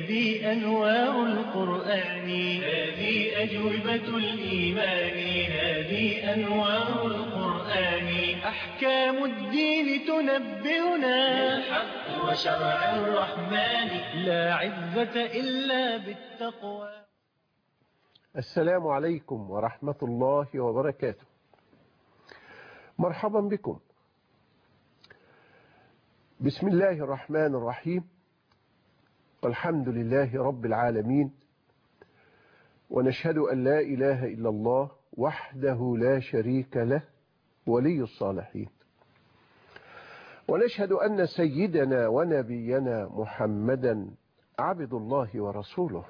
هذه أنوار القرآن هذه أجوبة الإيمان هذه أنوار القرآن أحكام الدين تنبئنا الحق وشرع الرحمن لا عزة إلا بالتقوى السلام عليكم ورحمة الله وبركاته مرحبا بكم بسم الله الرحمن الرحيم والحمد لله رب العالمين ونشهد أن لا إله إلا الله وحده لا شريك له ولي الصالحين ونشهد أن سيدنا ونبينا محمدا عبد الله ورسوله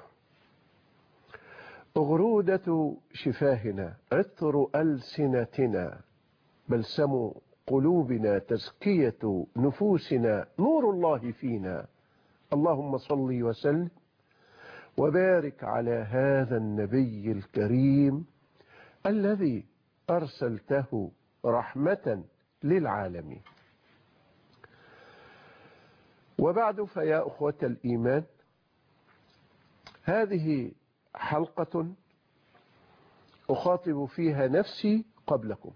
أغرودة شفاهنا عطر ألسنتنا بلسم قلوبنا تزكية نفوسنا نور الله فينا اللهم صل وسلم وبارك على هذا النبي الكريم الذي أرسلته رحمة للعالمين وبعد فيا أخوة الإيمان هذه حلقة أخاطب فيها نفسي قبلكم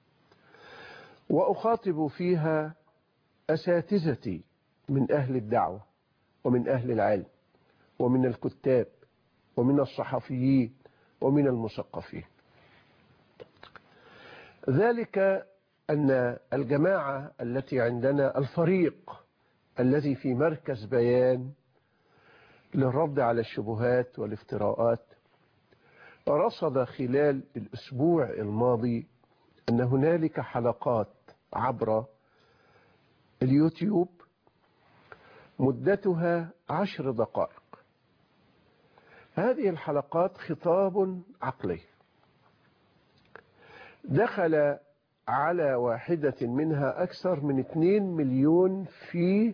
وأخاطب فيها أساتذتي من أهل الدعوة ومن أهل العلم ومن الكتاب ومن الصحفيين ومن المثقفين ذلك أن الجماعة التي عندنا الفريق الذي في مركز بيان للرد على الشبهات والافتراءات رصد خلال الأسبوع الماضي أن هنالك حلقات عبر اليوتيوب مدتها عشر دقائق هذه الحلقات خطاب عقلي دخل على واحدة منها أكثر من 2 مليون في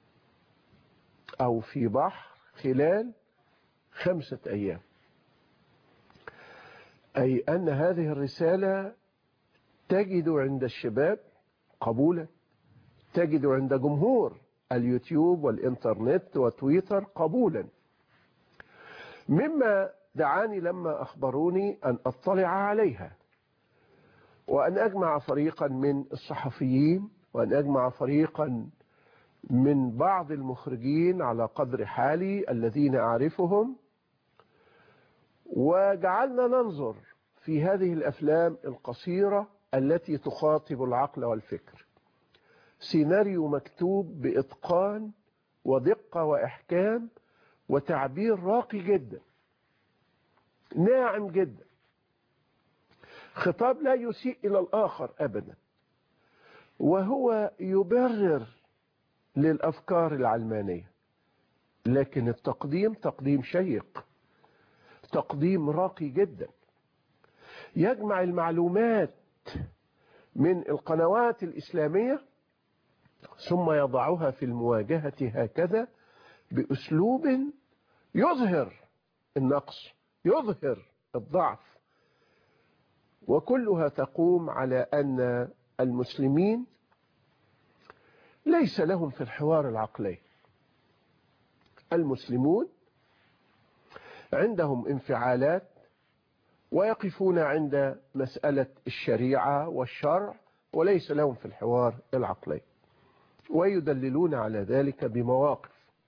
أو في بحر خلال خمسة أيام أي أن هذه الرسالة تجد عند الشباب قبولا تجد عند جمهور اليوتيوب والإنترنت وتويتر قبولا مما دعاني لما أخبروني أن أطلع عليها وأن أجمع فريقا من الصحفيين وأن أجمع فريقا من بعض المخرجين على قدر حالي الذين أعرفهم وجعلنا ننظر في هذه الأفلام القصيرة التي تخاطب العقل والفكر سيناريو مكتوب بإتقان ودقة وإحكام وتعبير راقي جدا ناعم جدا خطاب لا يسيء إلى الآخر أبدا وهو يبرر للأفكار العلمانية لكن التقديم تقديم شيق تقديم راقي جدا يجمع المعلومات من القنوات الإسلامية ثم يضعها في المواجهة هكذا بأسلوب يظهر النقص يظهر الضعف وكلها تقوم على أن المسلمين ليس لهم في الحوار العقلي المسلمون عندهم انفعالات ويقفون عند مسألة الشريعة والشرع وليس لهم في الحوار العقلي ويدللون على ذلك بمواقف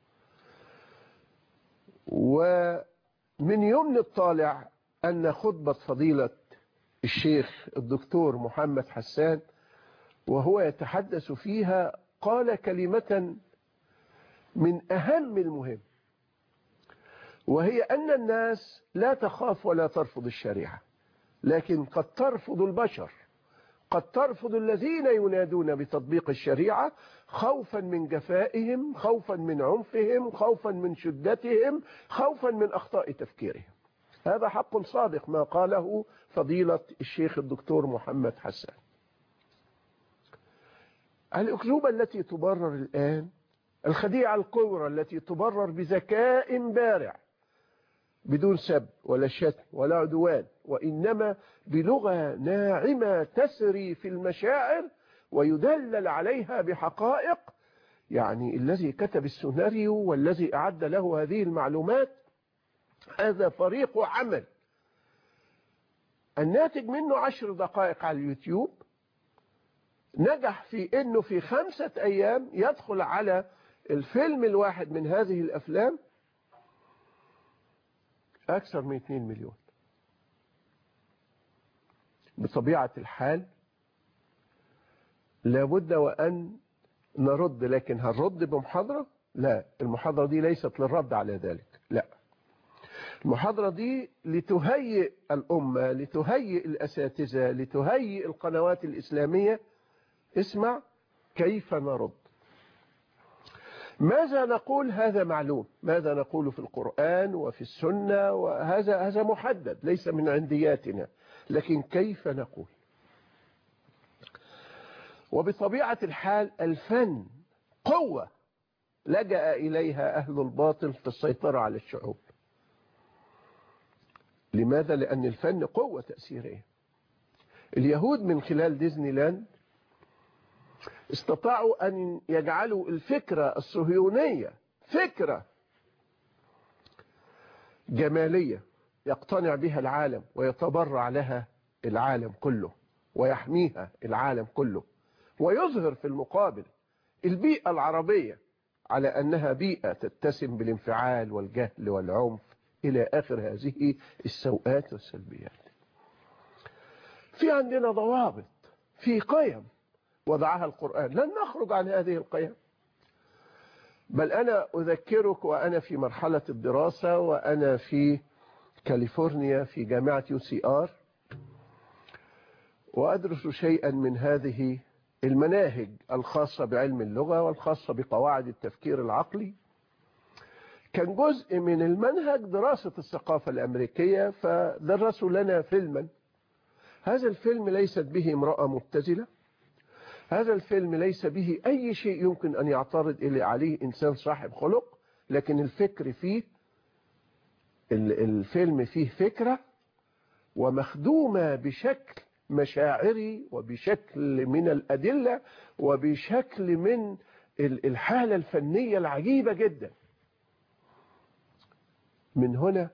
ومن يمن الطالع أن خطبة فضيلة الشيخ الدكتور محمد حسان وهو يتحدث فيها قال كلمة من أهم المهم وهي أن الناس لا تخاف ولا ترفض الشريعة لكن قد ترفض البشر قد ترفض الذين ينادون بتطبيق الشريعة خوفا من جفائهم خوفا من عنفهم خوفا من شدتهم خوفا من أخطاء تفكيرهم هذا حق صادق ما قاله فضيلة الشيخ الدكتور محمد حسان الأكذوبة التي تبرر الآن الخديعة الكبرى التي تبرر بذكاء بارع بدون سب ولا شتم ولا عدوان وإنما بلغة ناعمة تسري في المشاعر ويدلل عليها بحقائق يعني الذي كتب السيناريو والذي أعد له هذه المعلومات هذا فريق عمل الناتج منه عشر دقائق على اليوتيوب نجح في انه في خمسة ايام يدخل على الفيلم الواحد من هذه الافلام اكثر من 2 مليون بطبيعة الحال لابد وان نرد لكن هنرد بمحاضرة لا المحاضرة دي ليست للرد على ذلك لا المحاضرة دي لتهيئ الأمة لتهيئ الأساتذة لتهيئ القنوات الإسلامية اسمع كيف نرد ماذا نقول هذا معلوم ماذا نقول في القرآن وفي السنة وهذا هذا محدد ليس من عندياتنا لكن كيف نقول وبطبيعة الحال الفن قوة لجأ إليها أهل الباطل في السيطرة على الشعوب لماذا؟ لأن الفن قوة تأثيرية اليهود من خلال ديزني لاند استطاعوا أن يجعلوا الفكرة الصهيونية فكرة جمالية يقتنع بها العالم ويتبرع لها العالم كله ويحميها العالم كله ويظهر في المقابل البيئة العربية على أنها بيئة تتسم بالانفعال والجهل والعنف إلى آخر هذه السوءات والسلبيات في عندنا ضوابط في قيم وضعها القرآن لن نخرج عن هذه القيم بل أنا أذكرك وأنا في مرحلة الدراسة وأنا في كاليفورنيا في جامعة يو سي آر وأدرس شيئا من هذه المناهج الخاصة بعلم اللغة والخاصة بقواعد التفكير العقلي كان جزء من المنهج دراسة الثقافة الأمريكية فدرسوا لنا فيلما هذا الفيلم ليست به امرأة مبتذلة هذا الفيلم ليس به أي شيء يمكن أن يعترض إلي عليه إنسان صاحب خلق لكن الفكر فيه الفيلم فيه فكرة ومخدومة بشكل مشاعري وبشكل من الأدلة وبشكل من الحالة الفنية العجيبة جدا من هنا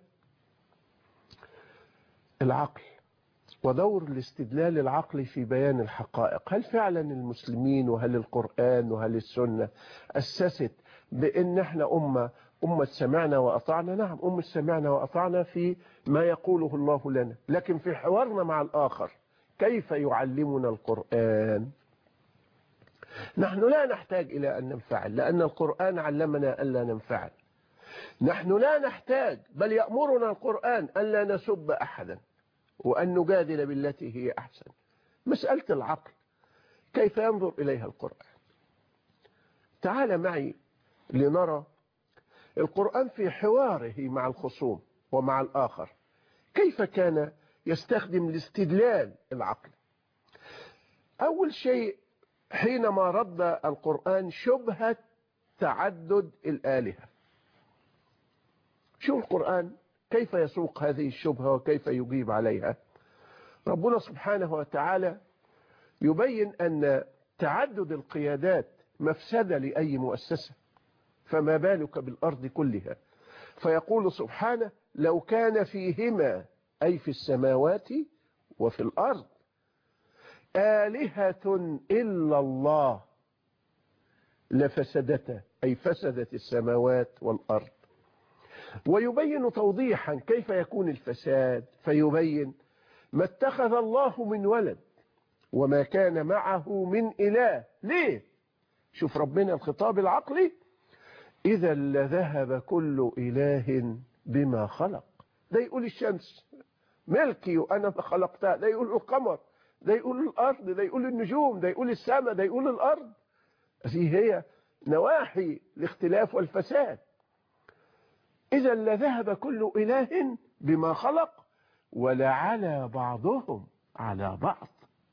العقل ودور الاستدلال العقلي في بيان الحقائق هل فعلا المسلمين وهل القرآن وهل السنة أسست بأن احنا أمة أمة سمعنا وأطعنا نعم أمة سمعنا وأطعنا في ما يقوله الله لنا لكن في حوارنا مع الآخر كيف يعلمنا القرآن نحن لا نحتاج إلى أن ننفعل لأن القرآن علمنا ألا ننفعل نحن لا نحتاج بل يأمرنا القرآن ألا نسب أحدا وأن نجادل بالتي هي أحسن مسألة العقل كيف ينظر إليها القرآن تعال معي لنرى القرآن في حواره مع الخصوم ومع الآخر كيف كان يستخدم الاستدلال العقلي أول شيء حينما رد القرآن شبهة تعدد الآلهة شو القرآن كيف يسوق هذه الشبهة وكيف يجيب عليها ربنا سبحانه وتعالى يبين أن تعدد القيادات مفسدة لأي مؤسسة فما بالك بالأرض كلها فيقول سبحانه لو كان فيهما أي في السماوات وفي الأرض آلهة إلا الله لفسدتا أي فسدت السماوات والأرض ويبين توضيحا كيف يكون الفساد فيبين ما اتخذ الله من ولد وما كان معه من إله ليه شوف ربنا الخطاب العقلي إذا لذهب كل إله بما خلق ده يقول الشمس ملكي وأنا خلقتها ده يقول القمر ده يقول الأرض ده يقول النجوم ده يقول السماء ده يقول الأرض هذه هي نواحي الاختلاف والفساد إذا لذهب كل إله بما خلق ولعلى بعضهم على بعض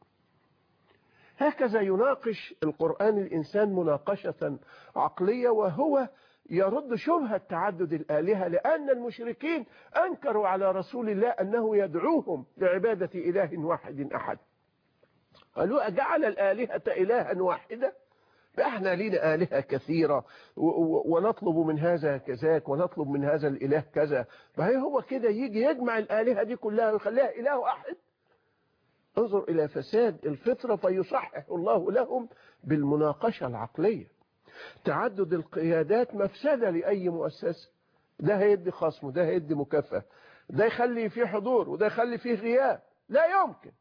هكذا يناقش القرآن الإنسان مناقشة عقلية وهو يرد شبهة تعدد الآلهة لأن المشركين أنكروا على رسول الله أنه يدعوهم لعبادة إله واحد أحد قالوا أجعل الآلهة إلها واحدة احنا لينا آلهة كثيرة ونطلب من هذا كذاك ونطلب من هذا الإله كذا فهي هو كده يجي يجمع الآلهة دي كلها ويخليها إله أحد انظر إلى فساد الفطرة فيصحح الله لهم بالمناقشة العقلية تعدد القيادات مفسدة لأي مؤسسة ده هيدي خصم وده هيدي مكافأة ده يخلي فيه حضور وده يخلي فيه غياب لا يمكن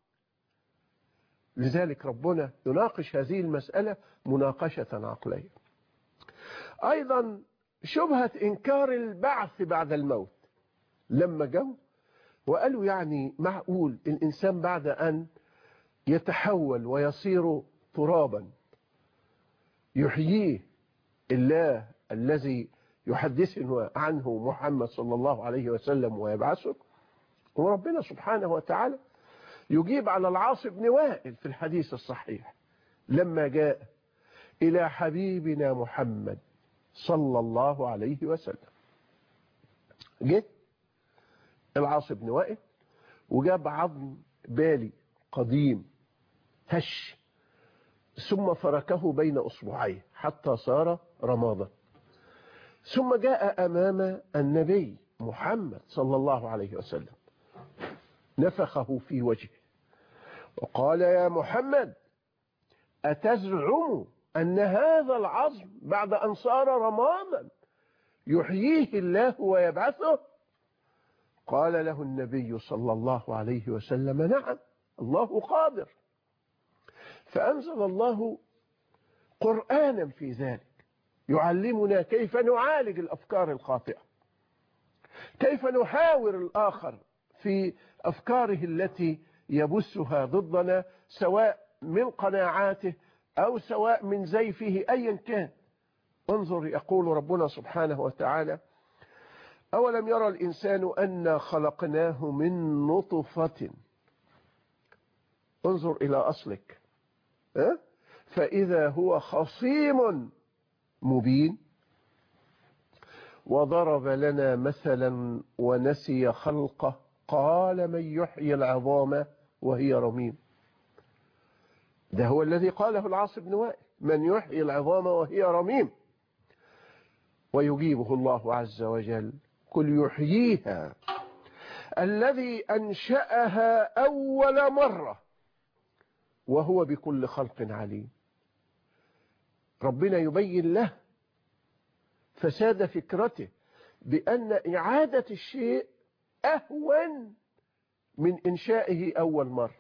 لذلك ربنا يناقش هذه المسألة مناقشة عقلية أيضا شبهة إنكار البعث بعد الموت لما جو وقالوا يعني معقول الإنسان بعد أن يتحول ويصير ترابا يحييه الله الذي يحدثنا عنه محمد صلى الله عليه وسلم ويبعثه وربنا سبحانه وتعالى يجيب على العاص بن وائل في الحديث الصحيح لما جاء إلى حبيبنا محمد صلى الله عليه وسلم جه العاص بن وائل وجاب عظم بالي قديم هش ثم فركه بين أصبعيه حتى صار رمادا ثم جاء أمام النبي محمد صلى الله عليه وسلم نفخه في وجهه وقال يا محمد أتزعم أن هذا العظم بعد أن صار رمادا يحييه الله ويبعثه قال له النبي صلى الله عليه وسلم نعم الله قادر فأنزل الله قرآنا في ذلك يعلمنا كيف نعالج الأفكار الخاطئة كيف نحاور الآخر في أفكاره التي يبثها ضدنا سواء من قناعاته أو سواء من زيفه أيا كان انظر يقول ربنا سبحانه وتعالى أولم يرى الإنسان أنا خلقناه من نطفة انظر إلى أصلك أه؟ فإذا هو خصيم مبين وضرب لنا مثلا ونسي خلقه قال من يحيي العظام وهي رميم ده هو الذي قاله العاص بن وائل من يحيي العظام وهي رميم ويجيبه الله عز وجل قل يحييها الذي أنشأها أول مرة وهو بكل خلق عليم ربنا يبين له فساد فكرته بأن إعادة الشيء أهون من إنشائه أول مرة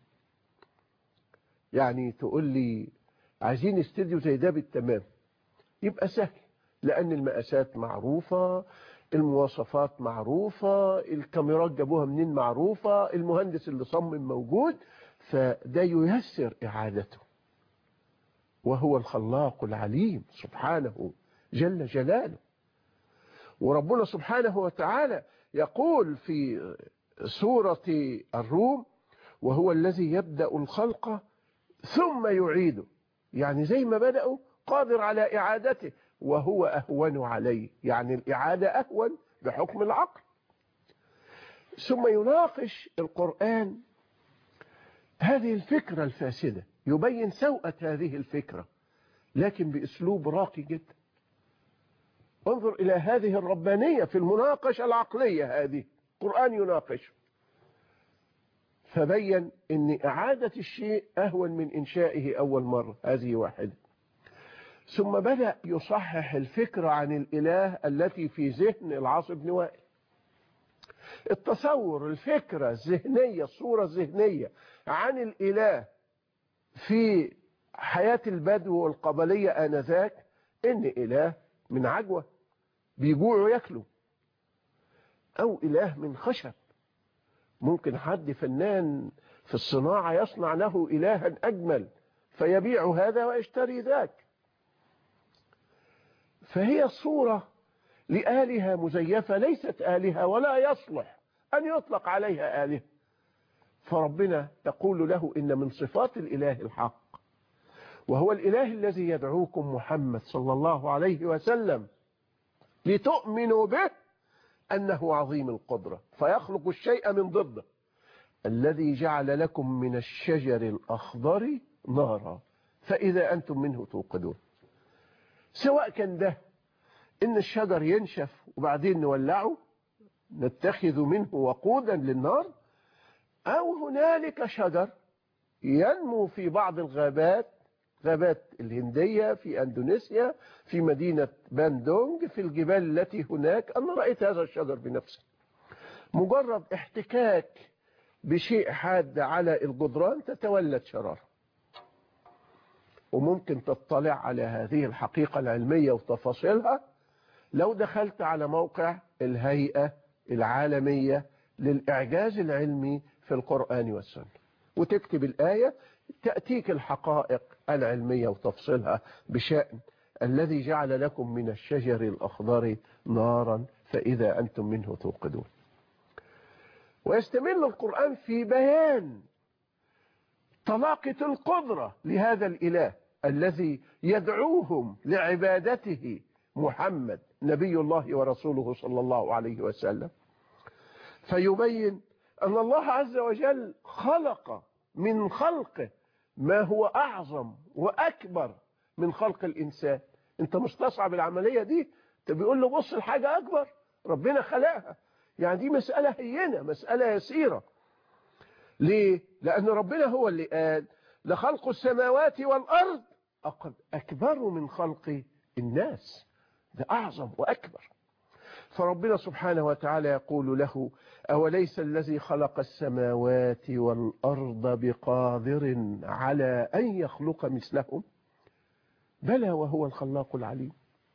يعني تقول لي عايزين استديو زي ده بالتمام يبقى سهل لأن المقاسات معروفة المواصفات معروفة الكاميرات جابوها منين معروفة المهندس اللي صمم موجود فده ييسر إعادته وهو الخلاق العليم سبحانه جل جلاله وربنا سبحانه وتعالى يقول في سورة الروم وهو الذي يبدأ الخلق ثم يعيده يعني زي ما بدأوا قادر على إعادته وهو أهون عليه يعني الإعادة أهون بحكم العقل ثم يناقش القرآن هذه الفكرة الفاسدة يبين سوءة هذه الفكرة لكن بأسلوب راقي جدا انظر إلى هذه الربانية في المناقشة العقلية هذه القرآن يناقش فبين أن إعادة الشيء أهون من إنشائه أول مرة هذه واحدة ثم بدأ يصحح الفكرة عن الإله التي في ذهن العاص بن وائل التصور الفكرة الذهنية الصورة الذهنية عن الإله في حياة البدو والقبلية آنذاك إن إله من عجوة بيجوعوا ياكلوا أو إله من خشب ممكن حد فنان في الصناعة يصنع له إلها أجمل فيبيع هذا ويشتري ذاك فهي الصورة لآلهة مزيفة ليست آلهة ولا يصلح أن يطلق عليها آلهة فربنا يقول له إن من صفات الإله الحق وهو الإله الذي يدعوكم محمد صلى الله عليه وسلم لتؤمنوا به أنه عظيم القدرة فيخلق الشيء من ضده الذي جعل لكم من الشجر الأخضر نارا فإذا أنتم منه توقدون سواء كان ده ان الشجر ينشف وبعدين نولعه نتخذ منه وقودا للنار او هنالك شجر ينمو في بعض الغابات غابات الهندية في أندونيسيا في مدينة باندونج في الجبال التي هناك أنا رأيت هذا الشجر بنفسي مجرد احتكاك بشيء حاد على الجدران تتولد شرارة وممكن تطلع على هذه الحقيقة العلمية وتفاصيلها لو دخلت على موقع الهيئة العالمية للإعجاز العلمي في القرآن والسنة وتكتب الآية تأتيك الحقائق العلمية وتفصيلها بشأن الذي جعل لكم من الشجر الأخضر نارا فإذا أنتم منه توقدون ويستمر القرآن في بيان طلاقة القدرة لهذا الإله الذي يدعوهم لعبادته محمد نبي الله ورسوله صلى الله عليه وسلم فيبين أن الله عز وجل خلق من خلقه ما هو أعظم وأكبر من خلق الإنسان أنت مستصعب العملية دي أنت بيقول له بص الحاجة أكبر ربنا خلقها يعني دي مسألة هينة مسألة يسيرة ليه؟ لأن ربنا هو اللي قال لخلق السماوات والأرض أكبر من خلق الناس ده أعظم وأكبر فربنا سبحانه وتعالى يقول له أوليس الذي خلق السماوات والأرض بقادر على أن يخلق مثلهم بلى وهو الخلاق العليم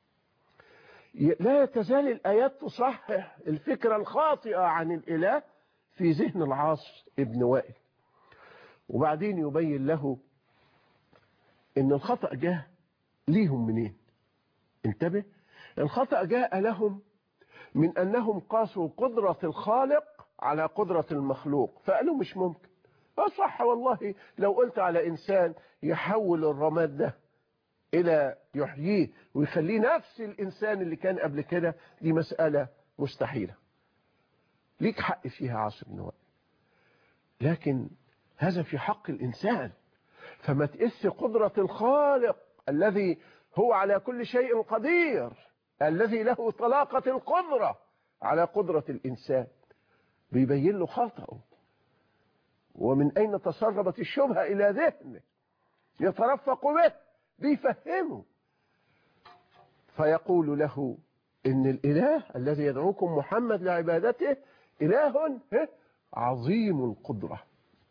لا تزال الآيات تصحح الفكرة الخاطئة عن الإله في ذهن العاص ابن وائل وبعدين يبين له ان الخطأ جاء ليهم منين انتبه الخطأ جاء لهم من أنهم قاسوا قدرة الخالق على قدرة المخلوق فقالوا مش ممكن صح والله لو قلت على إنسان يحول الرماد ده إلى يحييه ويخليه نفس الإنسان اللي كان قبل كده دي مسألة مستحيلة ليك حق فيها عاصم بن وائل لكن هذا في حق الإنسان فما تقس قدرة الخالق الذي هو على كل شيء قدير الذي له طلاقة القدرة على قدرة الإنسان بيبين له خطأه ومن أين تسربت الشبهة إلى ذهنه يترفق به بيفهمه فيقول له إن الإله الذي يدعوكم محمد لعبادته إله عظيم القدرة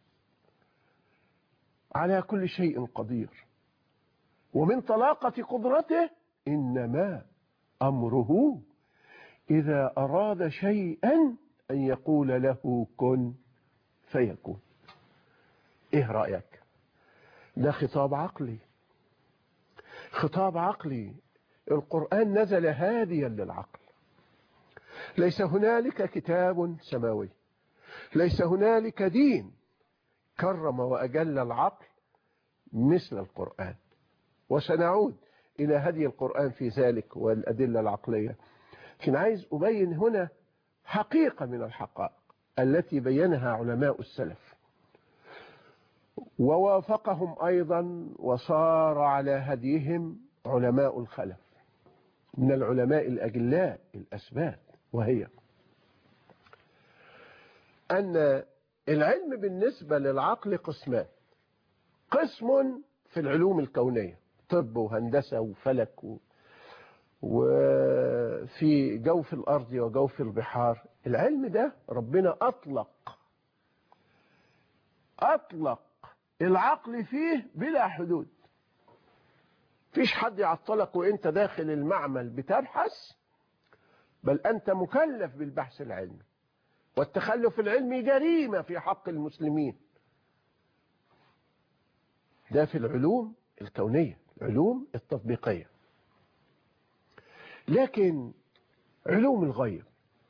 على كل شيء قدير ومن طلاقة قدرته إنما أمره إذا أراد شيئا أن يقول له كن فيكون إيه رأيك ده خطاب عقلي خطاب عقلي القرآن نزل هاديا للعقل ليس هنالك كتاب سماوي ليس هنالك دين كرم وأجل العقل مثل القرآن وسنعود إلى هدي القرآن في ذلك والأدلة العقلية لكن عايز أبين هنا حقيقة من الحقائق التي بينها علماء السلف ووافقهم أيضا وصار على هديهم علماء الخلف من العلماء الأجلاء الأسباب وهي أن العلم بالنسبة للعقل قسمان قسم في العلوم الكونية طب وهندسة وفلك و... وفي جوف الأرض وجوف البحار العلم ده ربنا أطلق أطلق العقل فيه بلا حدود فيش حد يعطلك وانت داخل المعمل بتبحث بل أنت مكلف بالبحث العلمي والتخلف العلمي جريمة في حق المسلمين ده في العلوم الكونية العلوم التطبيقية لكن علوم الغيب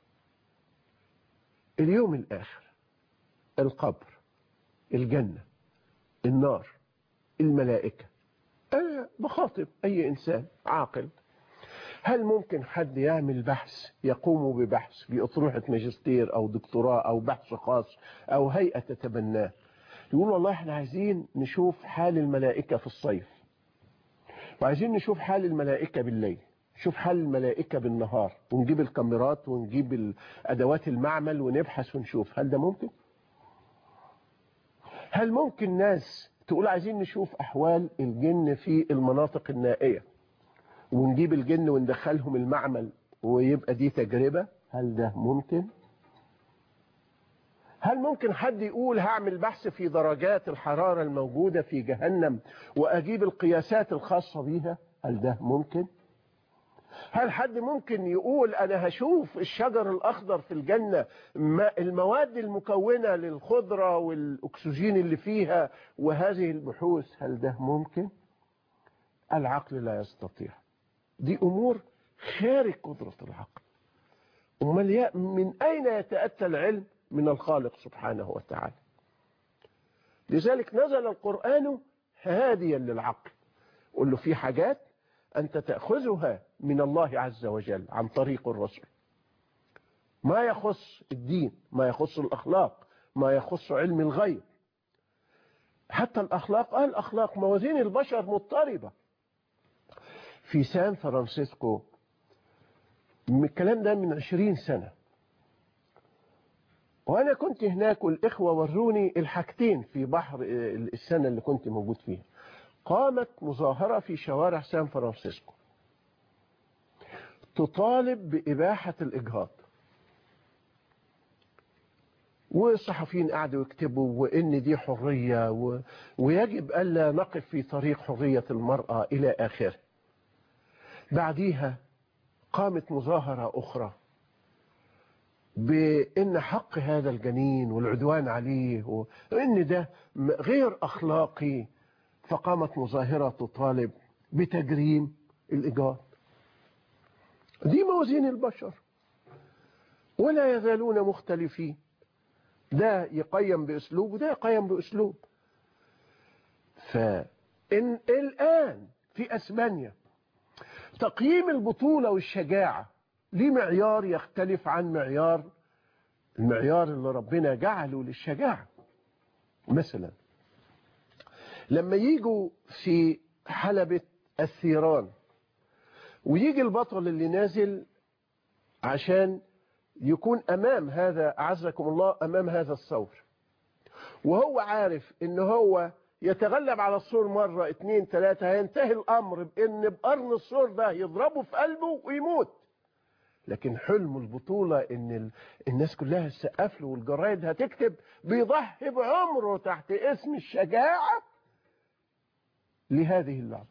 اليوم الآخر القبر الجنة النار الملائكة أنا بخاطب أي إنسان عاقل هل ممكن حد يعمل بحث يقوم ببحث بأطروحة ماجستير أو دكتوراه أو بحث خاص أو هيئة تتبناه يقول والله احنا عايزين نشوف حال الملائكة في الصيف وعايزين نشوف حال الملائكة بالليل شوف حال الملائكة بالنهار ونجيب الكاميرات ونجيب أدوات المعمل ونبحث ونشوف هل ده ممكن هل ممكن ناس تقول عايزين نشوف أحوال الجن في المناطق النائية ونجيب الجن وندخلهم المعمل ويبقى دي تجربة هل ده ممكن هل ممكن حد يقول هعمل بحث في درجات الحرارة الموجودة في جهنم وأجيب القياسات الخاصة بيها هل ده ممكن هل حد ممكن يقول أنا هشوف الشجر الأخضر في الجنة المواد المكونة للخضرة والأكسجين اللي فيها وهذه البحوث هل ده ممكن العقل لا يستطيع دي أمور خارج قدرة العقل أمال من أين يتأتى العلم من الخالق سبحانه وتعالى لذلك نزل القرآن هاديا للعقل قل له في حاجات أنت تأخذها من الله عز وجل عن طريق الرسول ما يخص الدين ما يخص الأخلاق ما يخص علم الغيب حتى الأخلاق قال أخلاق موازين البشر مضطربة في سان فرانسيسكو الكلام ده من عشرين سنة وأنا كنت هناك والإخوة وروني الحاجتين في بحر السنة اللي كنت موجود فيها قامت مظاهرة في شوارع سان فرانسيسكو تطالب بإباحة الإجهاض والصحفيين قعدوا يكتبوا وإن دي حرية و... ويجب ألا نقف في طريق حرية المرأة إلى آخره بعديها قامت مظاهرة أخرى بأن حق هذا الجنين والعدوان عليه وإن ده غير أخلاقي فقامت مظاهرة تطالب بتجريم الإيجاد دي موازين البشر ولا يزالون مختلفين ده يقيم بأسلوب وده يقيم بأسلوب فإن الآن في أسبانيا تقييم البطولة والشجاعة ليه معيار يختلف عن معيار المعيار اللي ربنا جعله للشجاعة مثلا لما يجوا في حلبة الثيران ويجي البطل اللي نازل عشان يكون أمام هذا أعزكم الله أمام هذا الثور وهو عارف ان هو يتغلب على السور مرة اتنين تلاتة هينتهي الأمر بأن بقرن السور ده يضربه في قلبه ويموت لكن حلم البطولة ان الناس كلها تسقف له والجرايد هتكتب بيضحي بعمره تحت اسم الشجاعة لهذه اللعبة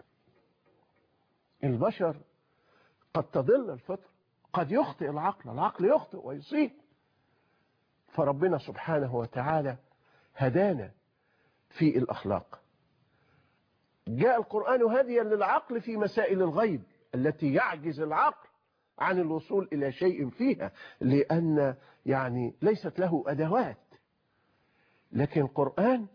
البشر قد تضل الفطر قد يخطئ العقل العقل يخطئ ويصيب فربنا سبحانه وتعالى هدانا في الأخلاق جاء القرآن هاديا للعقل في مسائل الغيب التي يعجز العقل عن الوصول إلى شيء فيها لأن يعني ليست له أدوات لكن القرآن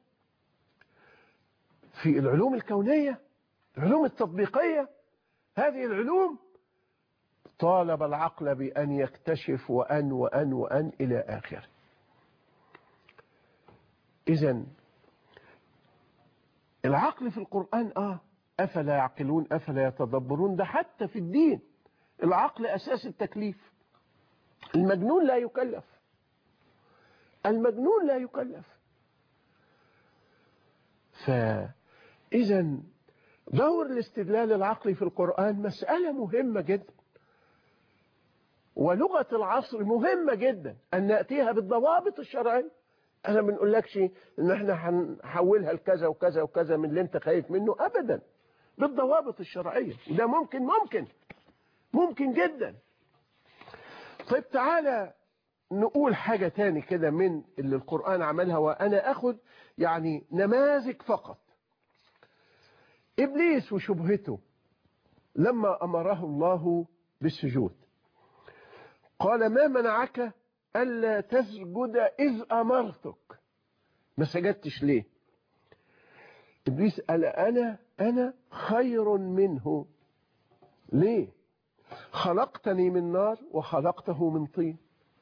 في العلوم الكونية العلوم التطبيقية هذه العلوم طالب العقل بأن يكتشف وأن وأن وأن إلى آخره إذا العقل في القرآن آه أفلا يعقلون أفلا يتدبرون ده حتى في الدين العقل أساس التكليف المجنون لا يكلف المجنون لا يكلف فإذا دور الاستدلال العقلي في القرآن مسألة مهمة جدا ولغة العصر مهمة جدا أن نأتيها بالضوابط الشرعية أنا ما بنقولكش إن إحنا هنحولها لكذا وكذا وكذا من اللي أنت خايف منه أبدا بالضوابط الشرعية وده ممكن ممكن ممكن جدا طيب تعالى نقول حاجة تاني كده من اللي القرآن عملها وأنا أخذ يعني نماذج فقط إبليس وشبهته لما أمره الله بالسجود قال ما منعك ألا تسجد إذ أمرتك ما سجدتش ليه إبليس قال أنا أنا خير منه ليه خلقتني من نار وخلقته من طين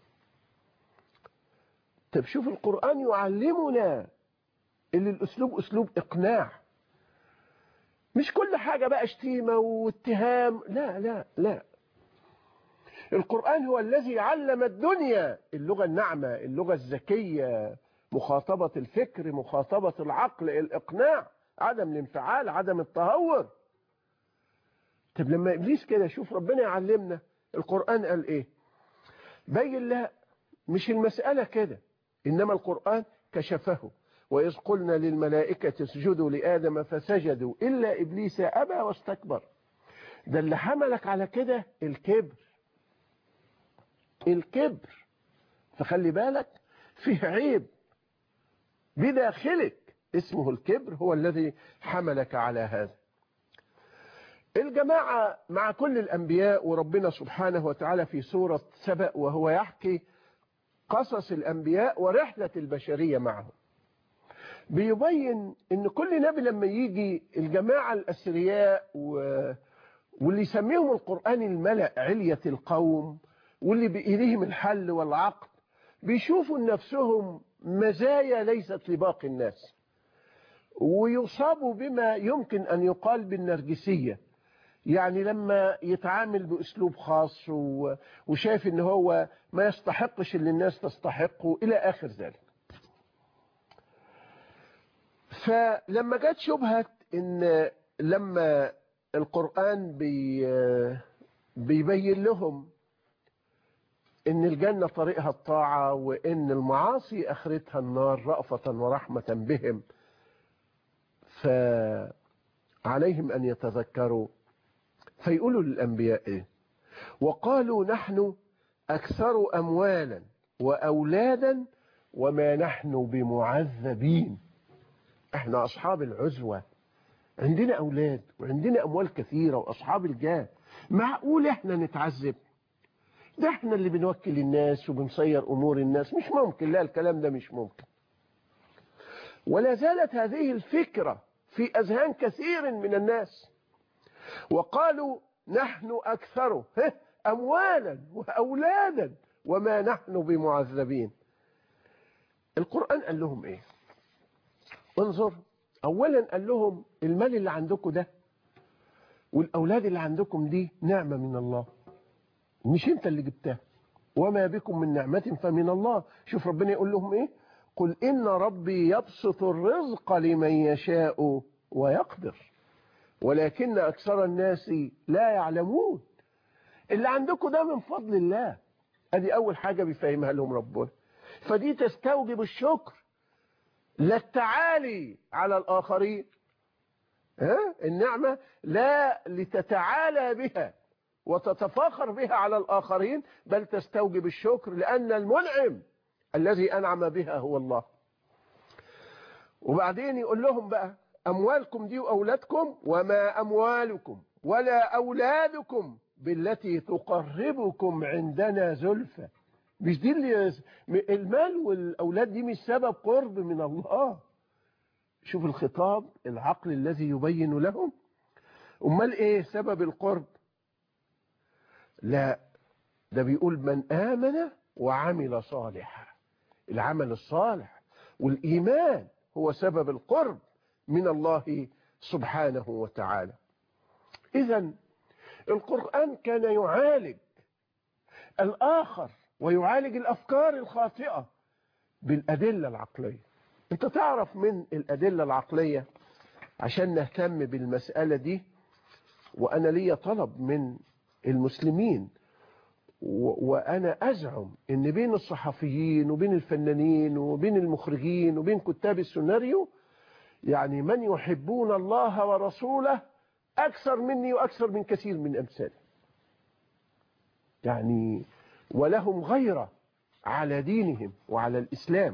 طب شوف القرآن يعلمنا اللي الأسلوب أسلوب إقناع مش كل حاجة بقى شتيمة واتهام لا لا لا القرآن هو الذي علم الدنيا اللغة الناعمة اللغة الذكية مخاطبة الفكر مخاطبة العقل الإقناع عدم الانفعال عدم التهور طب لما إبليس كده شوف ربنا يعلمنا القرآن قال إيه بين لا مش المسألة كده إنما القرآن كشفه وإذ قلنا للملائكة اسجدوا لآدم فسجدوا إلا إبليس أبى واستكبر ده اللي حملك على كده الكبر الكبر فخلي بالك فيه عيب بداخلك اسمه الكبر هو الذي حملك على هذا الجماعة مع كل الأنبياء وربنا سبحانه وتعالى في سورة سبأ وهو يحكي قصص الأنبياء ورحلة البشرية معهم بيبين ان كل نبي لما يجي الجماعة الأسرياء و... واللي يسميهم القرآن الملأ علية القوم واللي بإيديهم الحل والعقل بيشوفوا نفسهم مزايا ليست لباقي الناس ويصابوا بما يمكن أن يقال بالنرجسية يعني لما يتعامل بأسلوب خاص و... وشايف ان هو ما يستحقش اللي الناس تستحقه إلى آخر ذلك فلما جت شبهة ان لما القرآن بي بيبين لهم ان الجنة طريقها الطاعة وان المعاصي اخرتها النار رأفة ورحمة بهم فعليهم ان يتذكروا فيقولوا للانبياء ايه وقالوا نحن اكثر اموالا واولادا وما نحن بمعذبين احنا اصحاب العزوة عندنا اولاد وعندنا اموال كثيرة واصحاب الجاه معقول احنا نتعذب ده احنا اللي بنوكل الناس وبنصير امور الناس مش ممكن لا الكلام ده مش ممكن ولا زالت هذه الفكرة في اذهان كثير من الناس وقالوا نحن اكثر اموالا واولادا وما نحن بمعذبين القرآن قال لهم ايه انظر اولا قال لهم المال اللي عندكم ده والاولاد اللي عندكم دي نعمة من الله مش انت اللي جبتها وما بكم من نعمة فمن الله شوف ربنا يقول لهم ايه قل ان ربي يبسط الرزق لمن يشاء ويقدر ولكن اكثر الناس لا يعلمون اللي عندكم ده من فضل الله ادي اول حاجة بيفهمها لهم ربنا فدي تستوجب الشكر لا التعالي على الآخرين ها؟ النعمة لا لتتعالى بها وتتفاخر بها على الآخرين بل تستوجب الشكر لأن المنعم الذي أنعم بها هو الله وبعدين يقول لهم بقى أموالكم دي وأولادكم وما أموالكم ولا أولادكم بالتي تقربكم عندنا زلفى مش دي اللي المال والأولاد دي مش سبب قرب من الله شوف الخطاب العقل الذي يبين لهم أمال إيه سبب القرب لا ده بيقول من آمن وعمل صالحا العمل الصالح والإيمان هو سبب القرب من الله سبحانه وتعالى إذا القرآن كان يعالج الآخر ويعالج الأفكار الخاطئة بالأدلة العقلية أنت تعرف من الأدلة العقلية عشان نهتم بالمسألة دي وأنا لي طلب من المسلمين وأنا أزعم أن بين الصحفيين وبين الفنانين وبين المخرجين وبين كتاب السيناريو يعني من يحبون الله ورسوله أكثر مني وأكثر من كثير من أمثالي يعني ولهم غيرة على دينهم وعلى الإسلام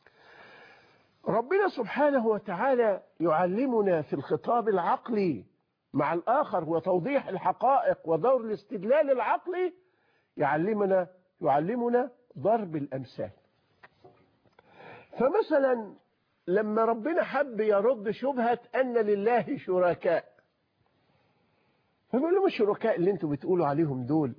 ربنا سبحانه وتعالى يعلمنا في الخطاب العقلي مع الآخر وتوضيح الحقائق ودور الاستدلال العقلي يعلمنا يعلمنا ضرب الأمثال فمثلا لما ربنا حب يرد شبهة أن لله شركاء فبيقول لهم الشركاء اللي انتوا بتقولوا عليهم دول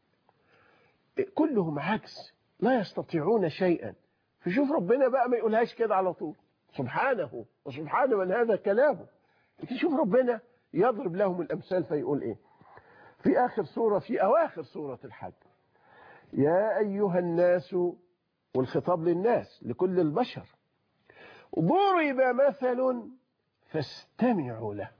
كلهم عكس لا يستطيعون شيئا فشوف ربنا بقى ما يقولهاش كده على طول سبحانه وسبحانه من هذا كلامه لكن شوف ربنا يضرب لهم الأمثال فيقول إيه في آخر سورة في أواخر سورة الحج يا أيها الناس والخطاب للناس لكل البشر ضرب مثل فاستمعوا له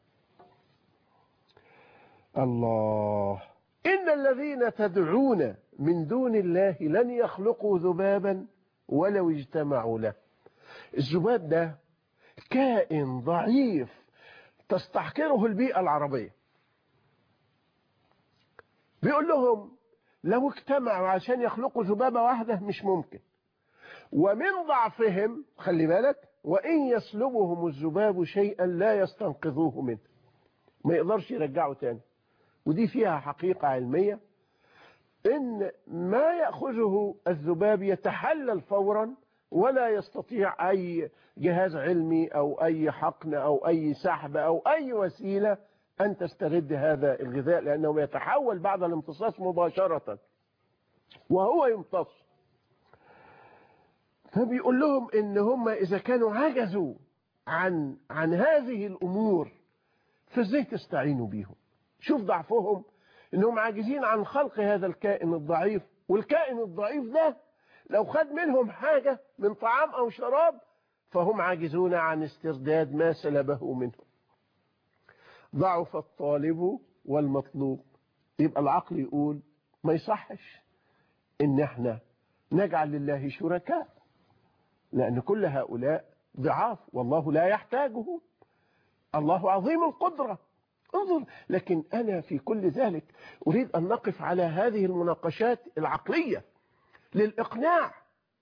الله إن الذين تدعون من دون الله لن يخلقوا ذبابا ولو اجتمعوا له الذباب ده كائن ضعيف تستحقره البيئة العربية بيقول لهم لو اجتمعوا عشان يخلقوا ذبابة واحدة مش ممكن ومن ضعفهم خلي بالك وإن يسلبهم الذباب شيئا لا يستنقذوه منه ما يقدرش يرجعه تاني ودي فيها حقيقة علمية إن ما يأخذه الذباب يتحلل فورا ولا يستطيع أي جهاز علمي أو أي حقن أو أي سحب أو أي وسيلة أن تسترد هذا الغذاء لأنه يتحول بعد الامتصاص مباشرة وهو يمتص فبيقول لهم إن هم إذا كانوا عجزوا عن عن هذه الأمور فازاي تستعينوا بيهم شوف ضعفهم انهم عاجزين عن خلق هذا الكائن الضعيف والكائن الضعيف ده لو خد منهم حاجة من طعام او شراب فهم عاجزون عن استرداد ما سلبه منهم ضعف الطالب والمطلوب يبقى العقل يقول ما يصحش ان احنا نجعل لله شركاء لان كل هؤلاء ضعاف والله لا يحتاجه الله عظيم القدره انظر لكن أنا في كل ذلك أريد أن نقف على هذه المناقشات العقلية للإقناع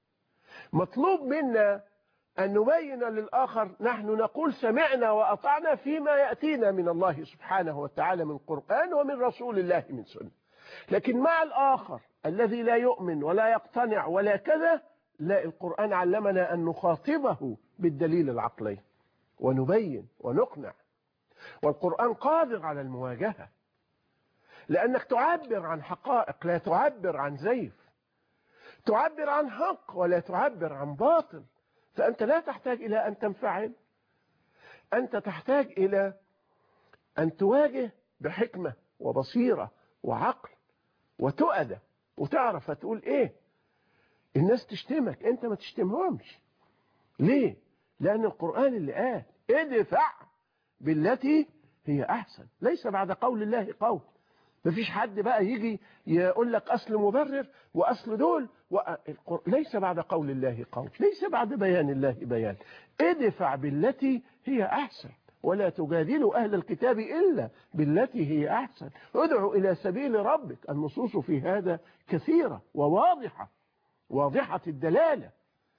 مطلوب منا أن نبين للآخر نحن نقول سمعنا وأطعنا فيما يأتينا من الله سبحانه وتعالى من قرآن ومن رسول الله من سنة لكن مع الآخر الذي لا يؤمن ولا يقتنع ولا كذا لا القرآن علمنا أن نخاطبه بالدليل العقلي ونبين ونقنع والقرآن قادر على المواجهة لأنك تعبر عن حقائق لا تعبر عن زيف تعبر عن حق ولا تعبر عن باطل فأنت لا تحتاج إلى أن تنفعل أنت تحتاج إلى أن تواجه بحكمة وبصيرة وعقل وتؤدة وتعرف تقول إيه الناس تشتمك أنت ما تشتمهمش ليه لأن القرآن اللي قال ادفع بالتي هي أحسن ليس بعد قول الله قول مفيش حد بقى يجي يقول لك أصل مبرر وأصل دول و... ليس بعد قول الله قول ليس بعد بيان الله بيان ادفع بالتي هي أحسن ولا تجادلوا أهل الكتاب إلا بالتي هي أحسن ادعوا إلى سبيل ربك النصوص في هذا كثيرة وواضحة واضحة الدلالة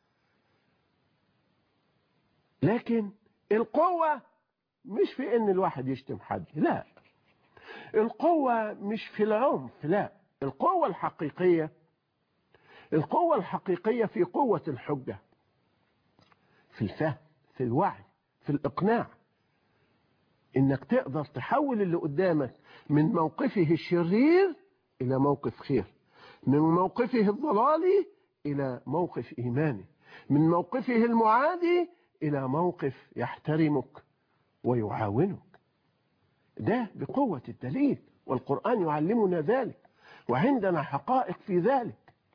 لكن القوة مش في ان الواحد يشتم حد لا القوة مش في العنف لا القوة الحقيقية القوة الحقيقية في قوة الحجة في الفهم في الوعي في الإقناع إنك تقدر تحول اللي قدامك من موقفه الشرير إلى موقف خير من موقفه الضلالي إلى موقف إيماني من موقفه المعادي إلى موقف يحترمك ويعاونك ده بقوة الدليل والقرآن يعلمنا ذلك وعندنا حقائق في ذلك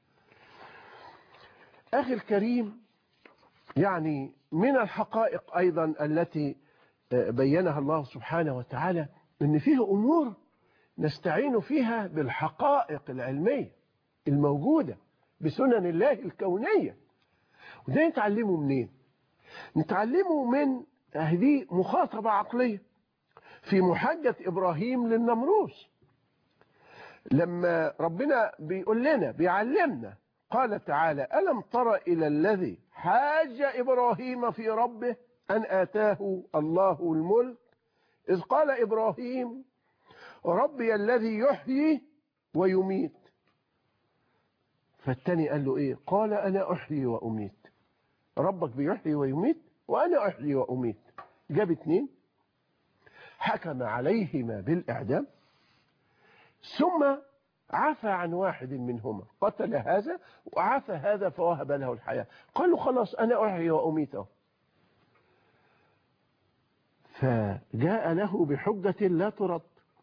أخي الكريم يعني من الحقائق أيضا التي بينها الله سبحانه وتعالى أن فيه أمور نستعين فيها بالحقائق العلمية الموجودة بسنن الله الكونية وده نتعلمه منين نتعلمه من هذه مخاطبة عقلية في محجة إبراهيم للنمروس لما ربنا بيقول لنا بيعلمنا قال تعالى ألم تر إلى الذي حاج إبراهيم في ربه أن آتاه الله الملك إذ قال إبراهيم ربي الذي يحيي ويميت فالتاني قال له إيه قال أنا أحيي وأميت ربك بيحيي ويميت وأنا أحيي وأميت جاب اتنين حكم عليهما بالإعدام ثم عفى عن واحد منهما قتل هذا وعفى هذا فوهب له الحياة قالوا خلاص أنا أحيي وأميته فجاء له بحجة لا ترد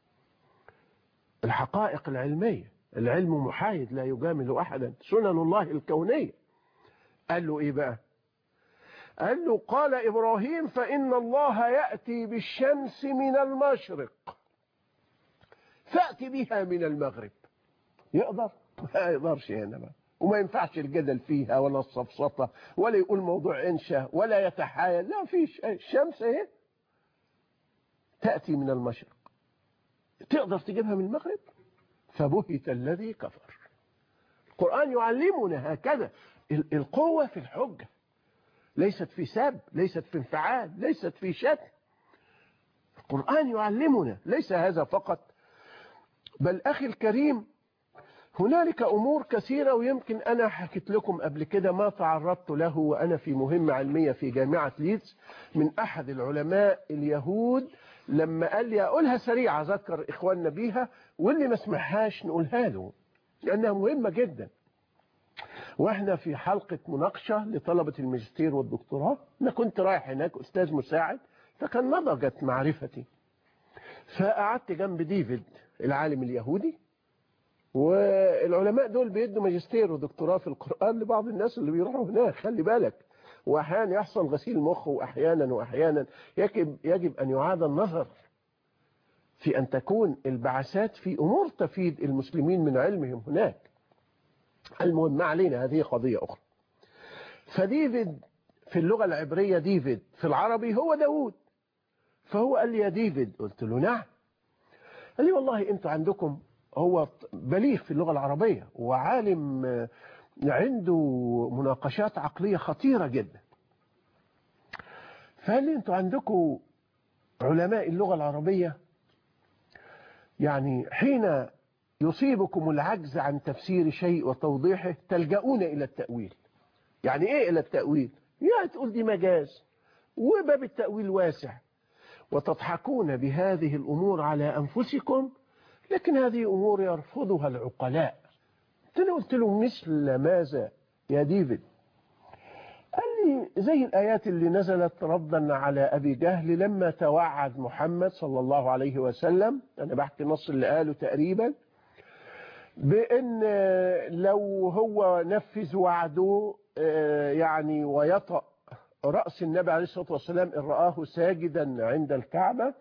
الحقائق العلمية العلم محايد لا يجامل أحدا سنن الله الكونية قال له إيه بقى قال له قال إبراهيم فإن الله يأتي بالشمس من المشرق فأتي بها من المغرب يقدر ما يقدرش هنا بقى وما ينفعش الجدل فيها ولا الصفصطة ولا يقول موضوع إنشاء ولا يتحايل لا فيش الشمس اهي تأتي من المشرق تقدر تجيبها من المغرب فبهت الذي كفر القرآن يعلمنا هكذا القوة في الحجة ليست في سب ليست في انفعال ليست في شتم القرآن يعلمنا ليس هذا فقط بل أخي الكريم هنالك أمور كثيرة ويمكن أنا حكيت لكم قبل كده ما تعرضت له وأنا في مهمة علمية في جامعة ليدز من أحد العلماء اليهود لما قال لي أقولها سريعة أذكر إخواننا بيها واللي ما سمعهاش نقولها له لأنها مهمة جدا واحنا في حلقة مناقشة لطلبة الماجستير والدكتوراه أنا كنت رايح هناك أستاذ مساعد فكان نضجت معرفتي فقعدت جنب ديفيد العالم اليهودي والعلماء دول بيدوا ماجستير ودكتوراه في القرآن لبعض الناس اللي بيروحوا هناك خلي بالك وأحيانا يحصل غسيل مخ وأحيانا وأحيانا يجب, يجب أن يعاد النظر في أن تكون البعثات في أمور تفيد المسلمين من علمهم هناك المهم ما علينا هذه قضية أخرى فديفيد في اللغة العبرية ديفيد في العربي هو داود فهو قال لي يا ديفيد قلت له نعم قال لي والله انتوا عندكم هو بليغ في اللغة العربية وعالم عنده مناقشات عقلية خطيرة جدا فقال لي انتوا عندكم علماء اللغة العربية يعني حين يصيبكم العجز عن تفسير شيء وتوضيحه تلجؤون إلى التأويل يعني إيه إلى التأويل يا تقول دي مجاز وباب التأويل واسع وتضحكون بهذه الأمور على أنفسكم لكن هذه أمور يرفضها العقلاء أنا قلت له مثل ماذا يا ديفيد قال لي زي الآيات اللي نزلت ردا على أبي جهل لما توعد محمد صلى الله عليه وسلم أنا بحكي النص اللي قاله تقريبا بأن لو هو نفذ وعده يعني ويطأ رأس النبي عليه الصلاة والسلام إن رآه ساجدا عند الكعبة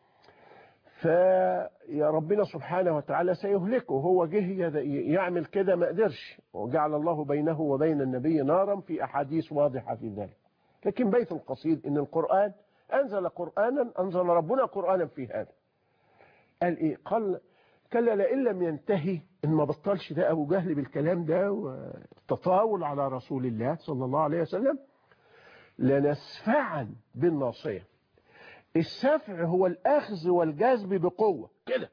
فيا ربنا سبحانه وتعالى سيهلكه هو جه يعمل كده ما قدرش وجعل الله بينه وبين النبي نارا في أحاديث واضحة في ذلك لكن بيت القصيد إن القرآن أنزل قرآنا أنزل ربنا قرآنا في هذا قال إيه قال كلا لئن لم ينتهي إن ما بطلش ده أبو جهل بالكلام ده والتطاول على رسول الله صلى الله عليه وسلم لنسفعا بالناصية السفع هو الأخذ والجذب بقوة كده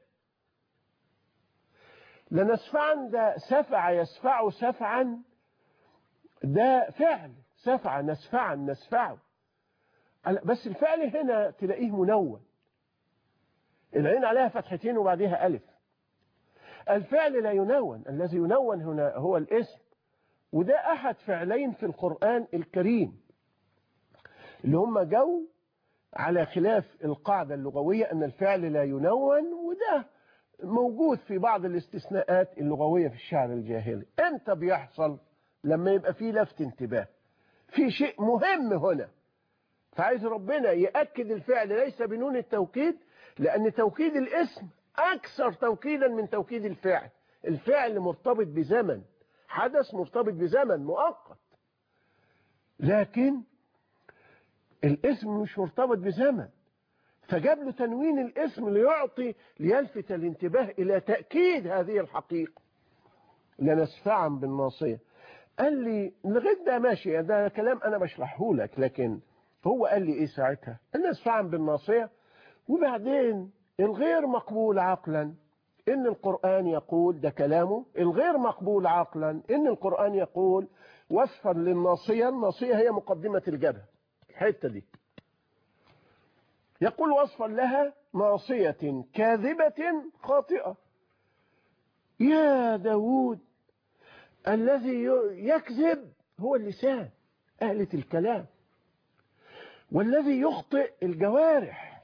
لنسفعا ده سفع يسفع سفعا ده فعل سفع نسفعا نسفعه بس الفعل هنا تلاقيه منون العين عليها فتحتين وبعدها ألف الفعل لا ينون الذي ينون هنا هو الاسم وده أحد فعلين في القرآن الكريم اللي هم جو على خلاف القاعدة اللغوية أن الفعل لا ينون وده موجود في بعض الاستثناءات اللغوية في الشعر الجاهلي امتى بيحصل لما يبقى فيه لفت انتباه في شيء مهم هنا فعايز ربنا يأكد الفعل ليس بنون التوكيد لأن توكيد الاسم أكثر توكيدا من توكيد الفعل الفعل مرتبط بزمن حدث مرتبط بزمن مؤقت لكن الاسم مش مرتبط بزمن فجاب له تنوين الاسم ليعطي ليلفت الانتباه إلى تأكيد هذه الحقيقة لنسفعا بالناصية قال لي لغايه ده ماشي ده كلام أنا بشرحه لك لكن هو قال لي إيه ساعتها نسفعا بالناصية وبعدين الغير مقبول عقلا إن القرآن يقول ده كلامه الغير مقبول عقلا إن القرآن يقول وصفا للناصية الناصية هي مقدمة الجبهة الحتة دي يقول وصفا لها ناصية كاذبة خاطئة يا داود الذي يكذب هو اللسان أهلة الكلام والذي يخطئ الجوارح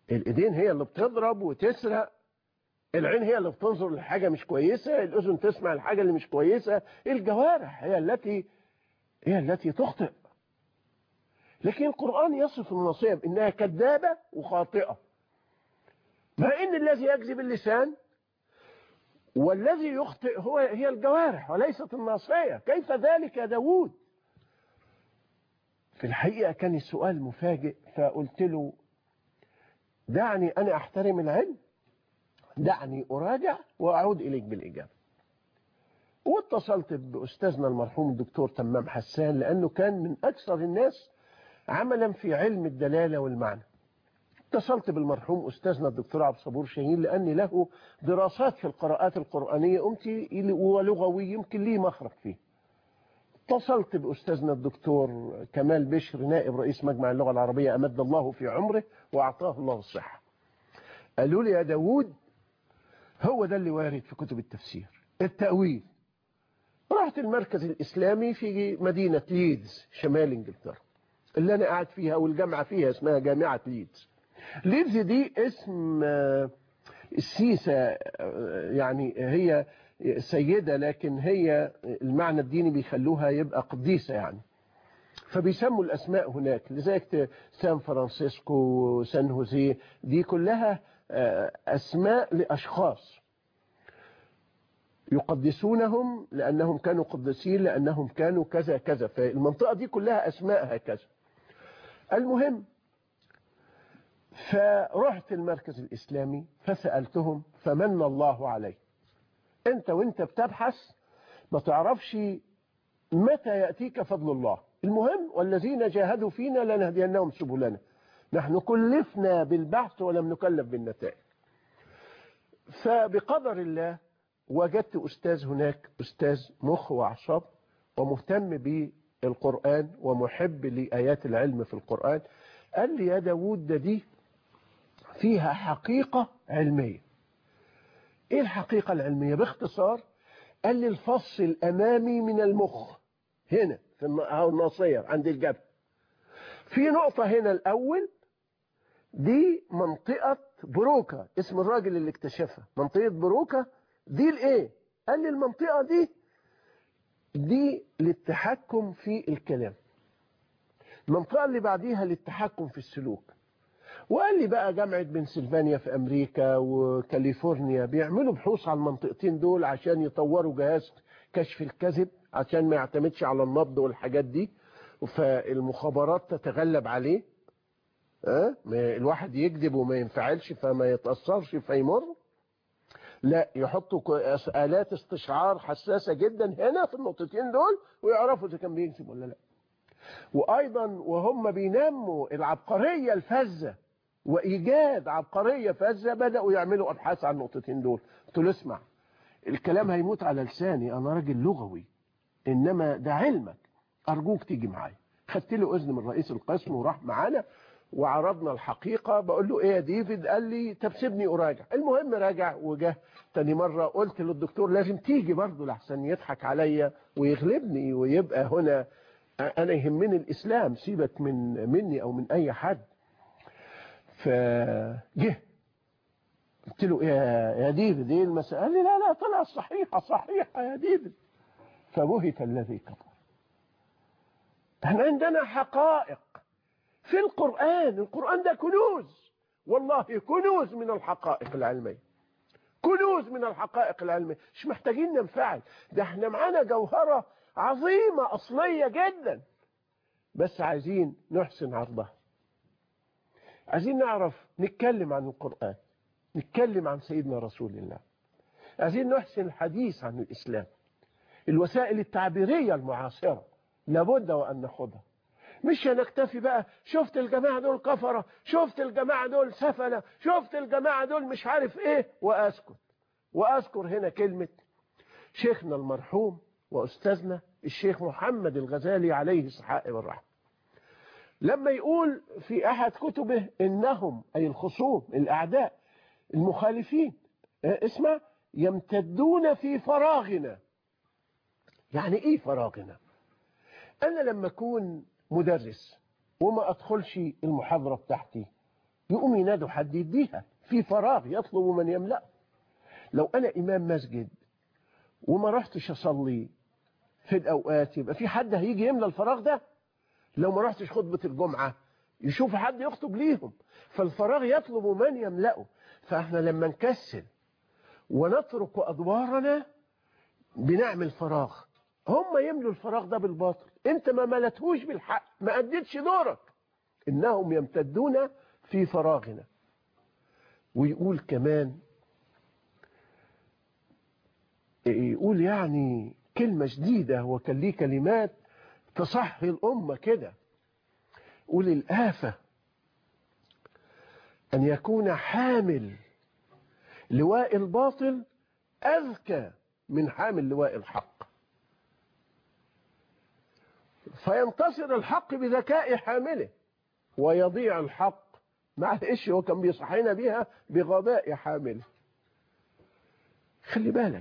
الايدين هي اللي بتضرب وتسرق العين هي اللي بتنظر لحاجة مش كويسة الأذن تسمع الحاجة اللي مش كويسة الجوارح هي التي هي التي تخطئ لكن القرآن يصف المعصية بأنها كذابة وخاطئة مع أن الذي يكذب اللسان والذي يخطئ هو هي الجوارح وليست الناصية كيف ذلك يا داود في الحقيقة كان السؤال مفاجئ فقلت له دعني أنا أحترم العلم دعني أراجع وأعود إليك بالإجابة واتصلت بأستاذنا المرحوم الدكتور تمام حسان لأنه كان من أكثر الناس عملا في علم الدلالة والمعنى اتصلت بالمرحوم أستاذنا الدكتور عبد الصبور شاهين لأن له دراسات في القراءات القرآنية أمتي ولغوي يمكن لي مخرج فيه اتصلت بأستاذنا الدكتور كمال بشر نائب رئيس مجمع اللغة العربية أمد الله في عمره وأعطاه الله الصحة قالوا لي يا داود هو ده اللي وارد في كتب التفسير التأويل رحت المركز الإسلامي في مدينة ليدز شمال إنجلترا اللي أنا قاعد فيها والجامعة فيها اسمها جامعة ليدز ليدز دي اسم السيسة يعني هي سيدة لكن هي المعنى الديني بيخلوها يبقى قديسة يعني فبيسموا الأسماء هناك لذلك سان فرانسيسكو سان هوزي دي كلها أسماء لأشخاص يقدسونهم لأنهم كانوا قدسين لأنهم كانوا كذا كذا فالمنطقة دي كلها أسماء هكذا المهم فرحت المركز الإسلامي فسألتهم فمن الله علي أنت وانت بتبحث ما تعرفش متى يأتيك فضل الله المهم والذين جاهدوا فينا لنهدينهم سبلنا نحن كلفنا بالبحث ولم نكلف بالنتائج فبقدر الله وجدت أستاذ هناك أستاذ مخ وأعصاب ومهتم بالقرآن ومحب لآيات العلم في القرآن قال لي يا داود ده دي فيها حقيقة علمية ايه الحقيقة العلمية باختصار قال لي الفص الأمامي من المخ هنا في الناصية عند الجبل في نقطة هنا الأول دي منطقة بروكا اسم الراجل اللي اكتشفها منطقة بروكا دي الايه قال لي المنطقة دي دي للتحكم في الكلام المنطقة اللي بعديها للتحكم في السلوك وقال لي بقى جامعة بنسلفانيا في أمريكا وكاليفورنيا بيعملوا بحوث على المنطقتين دول عشان يطوروا جهاز كشف الكذب عشان ما يعتمدش على النبض والحاجات دي فالمخابرات تتغلب عليه أه؟ الواحد يكذب وما ينفعلش فما يتأثرش فيمر لا يحطوا آلات استشعار حساسة جدا هنا في النقطتين دول ويعرفوا إذا كان بيكذب ولا لا وأيضا وهم بينموا العبقرية الفذة وإيجاد عبقرية فذة بدأوا يعملوا أبحاث عن النقطتين دول قلت له اسمع الكلام هيموت على لساني أنا راجل لغوي إنما ده علمك أرجوك تيجي معايا خدت له إذن من رئيس القسم وراح معانا وعرضنا الحقيقة بقول له ايه يا ديفيد قال لي طب سيبني اراجع المهم راجع وجه تاني مرة قلت للدكتور لازم تيجي برضه لحسن يضحك عليا ويغلبني ويبقى هنا انا يهمني الاسلام سيبك من مني او من اي حد فجه قلت له ايه يا ديفيد ايه المسألة قال لي لا لا طلع صحيحة صحيحة يا ديفيد فبهت الذي كفر احنا عندنا حقائق في القرآن القرآن ده كنوز والله كنوز من الحقائق العلمية كنوز من الحقائق العلمية مش محتاجين ننفعل ده احنا معانا جوهرة عظيمة أصلية جدا بس عايزين نحسن عرضها عايزين نعرف نتكلم عن القرآن نتكلم عن سيدنا رسول الله عايزين نحسن الحديث عن الإسلام الوسائل التعبيرية المعاصرة لابد وأن ناخدها مش هنكتفي بقى شفت الجماعة دول كفرة شفت الجماعة دول سفلة شفت الجماعة دول مش عارف ايه واسكت واذكر هنا كلمة شيخنا المرحوم واستاذنا الشيخ محمد الغزالي عليه صحائب الرحمة لما يقول في احد كتبه انهم اي الخصوم الاعداء المخالفين اسمع يمتدون في فراغنا يعني ايه فراغنا انا لما اكون مدرس وما ادخلش المحاضرة بتاعتي يقوم ينادوا حد يديها في فراغ يطلب من يملأه لو أنا إمام مسجد وما رحتش أصلي في الأوقات يبقى في حد هيجي يملى الفراغ ده لو ما رحتش خطبة الجمعة يشوف حد يخطب ليهم فالفراغ يطلب من يملأه فاحنا لما نكسل ونترك أدوارنا بنعمل فراغ هم يملوا الفراغ ده بالباطل انت ما ملتهوش بالحق ما أديتش دورك إنهم يمتدون في فراغنا ويقول كمان يقول يعني كلمة جديدة هو كان ليه كلمات تصحي الأمة كده يقول الآفة أن يكون حامل لواء الباطل أذكى من حامل لواء الحق فينتصر الحق بذكاء حامله ويضيع الحق معلش هو كان بيصحينا بيها بغباء حامله خلي بالك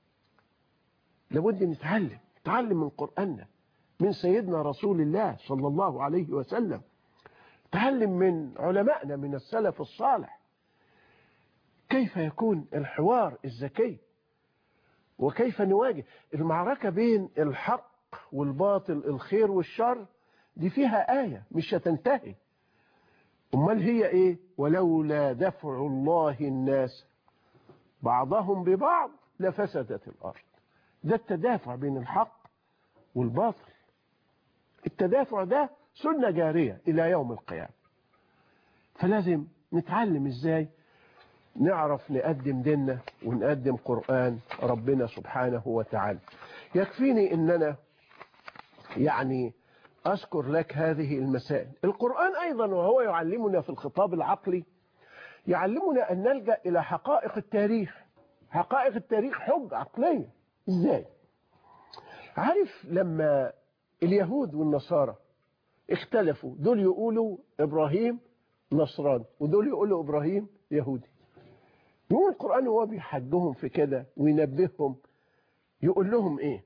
لابد نتعلم نتعلم من قرآننا من سيدنا رسول الله صلى الله عليه وسلم تعلم من علمائنا من السلف الصالح كيف يكون الحوار الذكي وكيف نواجه المعركة بين الحق والباطل الخير والشر دي فيها آية مش هتنتهي أمال هي إيه ولولا دفع الله الناس بعضهم ببعض لفسدت الأرض ده التدافع بين الحق والباطل التدافع ده سنة جارية إلى يوم القيامة فلازم نتعلم إزاي نعرف نقدم ديننا ونقدم قرآن ربنا سبحانه وتعالى يكفيني إن أنا يعني أذكر لك هذه المسائل القرآن أيضا وهو يعلمنا في الخطاب العقلي يعلمنا أن نلجأ إلى حقائق التاريخ حقائق التاريخ حج عقلية إزاي عارف لما اليهود والنصارى اختلفوا دول يقولوا إبراهيم نصراني ودول يقولوا إبراهيم يهودي يقول القرآن هو بيحجهم في كده وينبههم يقول لهم إيه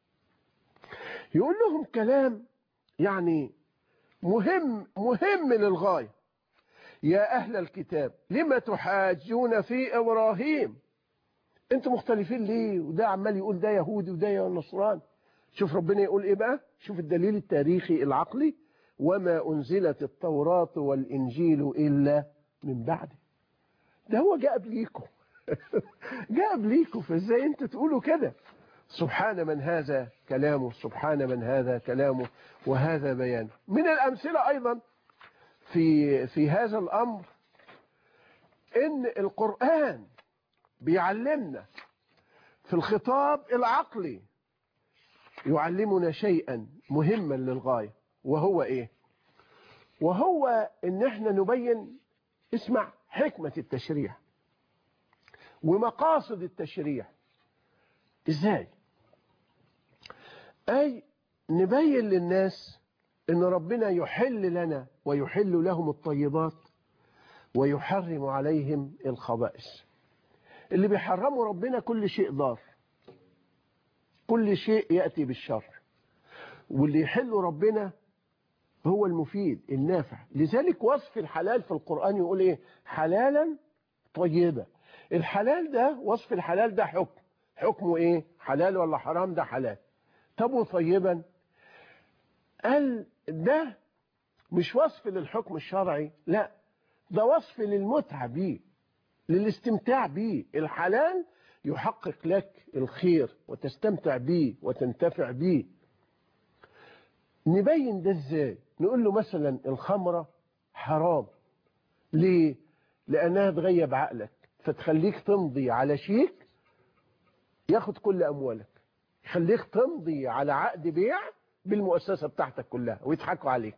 يقول لهم كلام يعني مهم مهم للغاية يا أهل الكتاب لما تحاجون في إبراهيم انتوا مختلفين ليه وده عمال يقول ده يهودي وده نصراني شوف ربنا يقول ايه بقى شوف الدليل التاريخي العقلي وما أنزلت التوراة والإنجيل إلا من بعده ده هو جاء قبليكم جاء قبليكم فازاي انتوا تقولوا كده سبحان من هذا كلامه سبحان من هذا كلامه وهذا بيانه من الأمثلة أيضا في في هذا الأمر إن القرآن بيعلمنا في الخطاب العقلي يعلمنا شيئا مهما للغاية وهو إيه وهو إن احنا نبين اسمع حكمة التشريع ومقاصد التشريع ازاي اي نبين للناس ان ربنا يحل لنا ويحل لهم الطيبات ويحرم عليهم الخبائث اللي بيحرموا ربنا كل شيء ضار كل شيء يأتي بالشر واللي يحله ربنا هو المفيد النافع لذلك وصف الحلال في القرآن يقول ايه حلالا طيبا الحلال ده وصف الحلال ده حكم حكمه ايه حلال ولا حرام ده حلال طب وطيبا قال ده مش وصف للحكم الشرعي لا ده وصف للمتعة بيه للاستمتاع بيه الحلال يحقق لك الخير وتستمتع بيه وتنتفع بيه نبين ده ازاي نقول له مثلا الخمرة حرام ليه لأنها تغيب عقلك فتخليك تمضي على شيك ياخد كل أموالك يخليك تمضي على عقد بيع بالمؤسسة بتاعتك كلها ويضحكوا عليك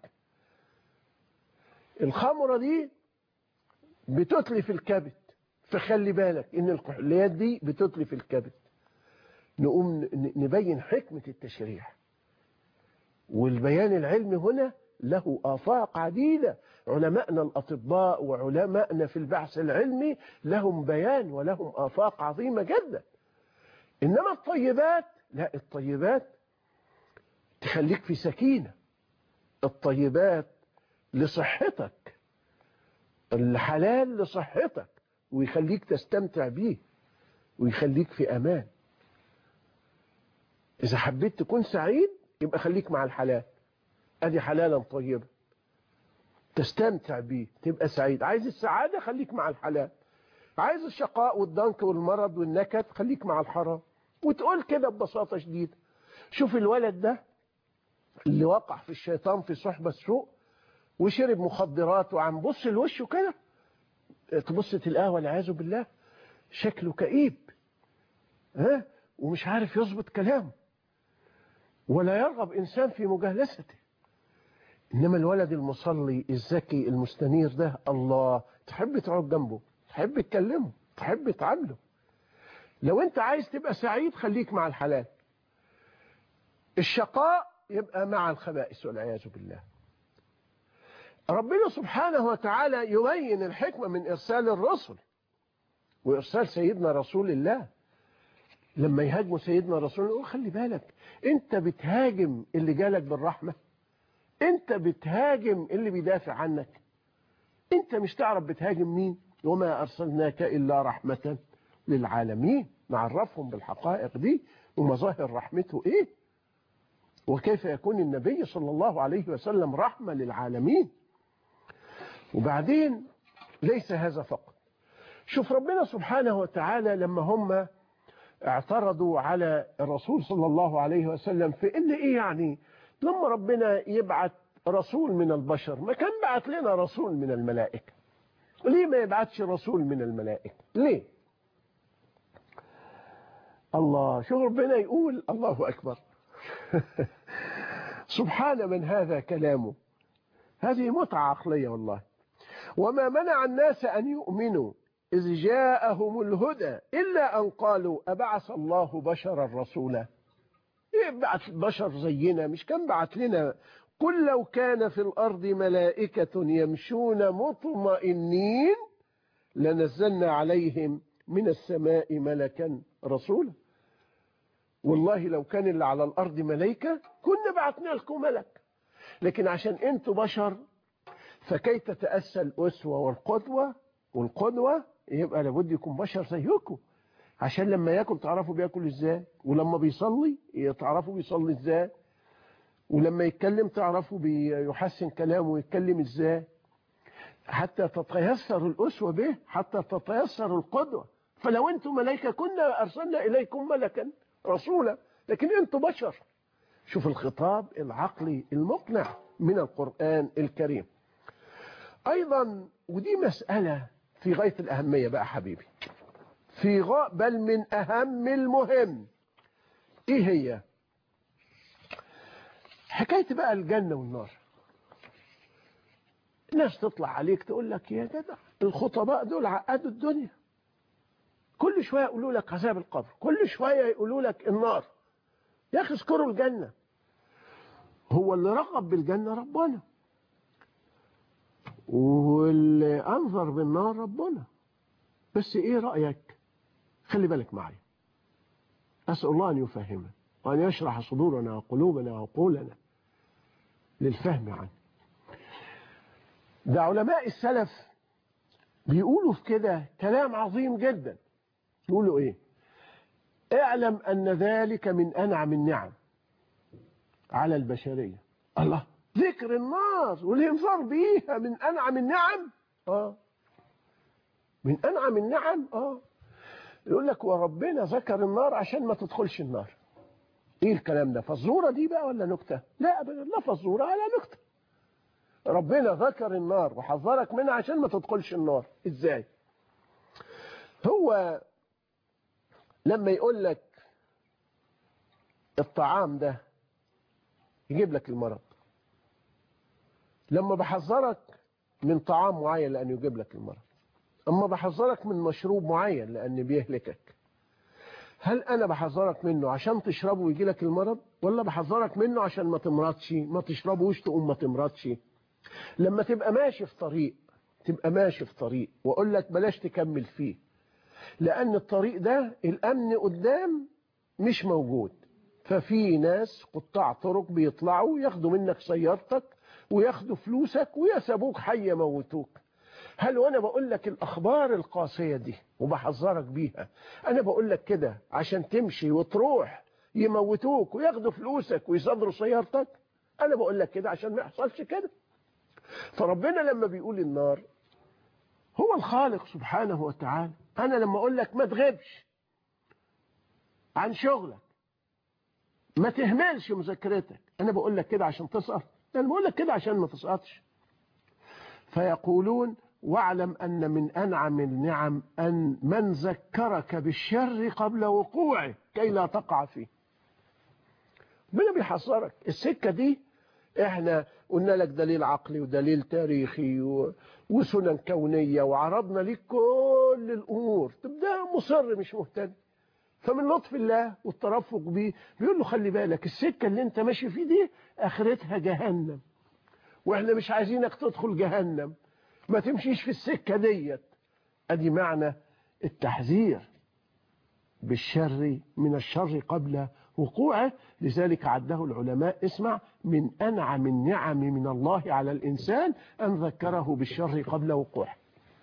الخمرة دي بتتلف الكبد فخلي بالك ان الكحوليات دي بتتلف الكبد نقوم نبين حكمة التشريع والبيان العلمي هنا له آفاق عديدة علماءنا الأطباء وعلماءنا في البحث العلمي لهم بيان ولهم آفاق عظيمة جدا إنما الطيبات لا الطيبات تخليك في سكينة الطيبات لصحتك الحلال لصحتك ويخليك تستمتع بيه ويخليك في امان اذا حبيت تكون سعيد يبقى خليك مع الحلال ادي حلالا طيبا تستمتع بيه تبقى سعيد عايز السعادة خليك مع الحلال عايز الشقاء والضنك والمرض والنكد خليك مع الحرام وتقول كده ببساطة شديدة شوف الولد ده اللي وقع في الشيطان في صحبة السوء وشرب مخدرات وعم بص لوشه كده تبص تلقاه والعياذ بالله شكله كئيب ها ومش عارف يظبط كلامه ولا يرغب إنسان في مجالسته إنما الولد المصلي الذكي المستنير ده الله تحب تقعد جنبه تحب تكلمه تحب تعامله لو أنت عايز تبقى سعيد خليك مع الحلال الشقاء يبقى مع الخبائث والعياذ بالله ربنا سبحانه وتعالى يبين الحكمة من إرسال الرسل وإرسال سيدنا رسول الله لما يهاجموا سيدنا رسول الله خلي بالك انت بتهاجم اللي جالك بالرحمة انت بتهاجم اللي بيدافع عنك انت مش تعرف بتهاجم مين وما أرسلناك إلا رحمة للعالمين نعرفهم بالحقائق دي ومظاهر رحمته ايه وكيف يكون النبي صلى الله عليه وسلم رحمة للعالمين وبعدين ليس هذا فقط شوف ربنا سبحانه وتعالى لما هم اعترضوا على الرسول صلى الله عليه وسلم في ان ايه يعني لما ربنا يبعت رسول من البشر ما كان بعت لنا رسول من الملائكة ليه ما يبعتش رسول من الملائكة ليه الله شوف ربنا يقول الله أكبر سبحان من هذا كلامه هذه متعة عقلية والله وما منع الناس أن يؤمنوا إذ جاءهم الهدى إلا أن قالوا أبعث الله بشرا رسولا إيه بعث بشر زينا مش كان بعت لنا قل لو كان في الأرض ملائكة يمشون مطمئنين لنزلنا عليهم من السماء ملكا رسولا والله لو كان اللي على الأرض ملائكة كنا بعتنا لكم ملك لكن عشان انتوا بشر فكي تتأسى الأسوة والقدوة والقدوة يبقى لابد يكون بشر زيكم عشان لما ياكل تعرفوا بياكل ازاي ولما بيصلي تعرفوا بيصلي ازاي ولما يتكلم تعرفوا بيحسن كلامه ويتكلم ازاي حتى تتيسر الأسوة به حتى تتيسر القدوة فلو انتم ملائكة كنا أرسلنا إليكم ملكا رسولا لكن انتم بشر شوف الخطاب العقلي المقنع من القرآن الكريم أيضا ودي مسألة في غاية الأهمية بقى حبيبي في غاية بل من أهم المهم إيه هي حكاية بقى الجنة والنار الناس تطلع عليك تقول لك يا جدع الخطباء دول عقدوا الدنيا كل شوية يقولوا لك عذاب القبر كل شوية يقولوا لك النار يا أخي اذكروا الجنة هو اللي رغب بالجنة ربنا واللي أنظر بالنار ربنا بس إيه رأيك خلي بالك معي أسأل الله أن يفهمنا وأن يشرح صدورنا وقلوبنا وعقولنا للفهم عنه ده علماء السلف بيقولوا في كده كلام عظيم جدا يقولوا ايه اعلم ان ذلك من انعم النعم على البشرية الله ذكر النار والانذار بيها من انعم النعم اه من انعم النعم اه يقول لك وربنا ذكر النار عشان ما تدخلش النار ايه الكلام ده فزوره دي بقى ولا نكته لا ابدا لا فزوره ولا نكته ربنا ذكر النار وحذرك منها عشان ما تدخلش النار ازاي هو لما يقول لك الطعام ده يجيب لك المرض لما بحذرك من طعام معين لأنه يجيب لك المرض أما بحذرك من مشروب معين لأنه بيهلكك هل أنا بحذرك منه عشان تشربه ويجي لك المرض ولا بحذرك منه عشان ما تمرضش ما تشربوش تقوم ما تمرضش لما تبقى ماشي في طريق تبقى ماشي في طريق وأقول لك بلاش تكمل فيه لأن الطريق ده الأمن قدام مش موجود ففي ناس قطاع طرق بيطلعوا ياخدوا منك سيارتك وياخدوا فلوسك ويسابوك حي يموتوك هل وانا بقول لك الاخبار القاسيه دي وبحذرك بيها انا بقول لك كده عشان تمشي وتروح يموتوك وياخدوا فلوسك ويصدروا سيارتك انا بقول لك كده عشان ما يحصلش كده فربنا لما بيقول النار هو الخالق سبحانه وتعالى انا لما اقول لك ما تغيبش عن شغلك ما تهملش مذاكرتك انا بقول لك كده عشان تسقط انا بقول لك كده عشان ما تسقطش فيقولون واعلم ان من انعم النعم ان من ذكرك بالشر قبل وقوعه كي لا تقع فيه ربنا بيحذرك السكه دي احنا قلنا لك دليل عقلي ودليل تاريخي و... وسنن كونيه وعرضنا ليك كل الامور طب ده مصر مش مهتم فمن لطف الله والترفق بيه بيقول له خلي بالك السكه اللي انت ماشي فيه دي اخرتها جهنم واحنا مش عايزينك تدخل جهنم ما تمشيش في السكه ديت ادي معنى التحذير بالشر من الشر قبل وقوعه لذلك عده العلماء اسمع من أنعم النعم من الله على الإنسان أن ذكره بالشر قبل وقوعه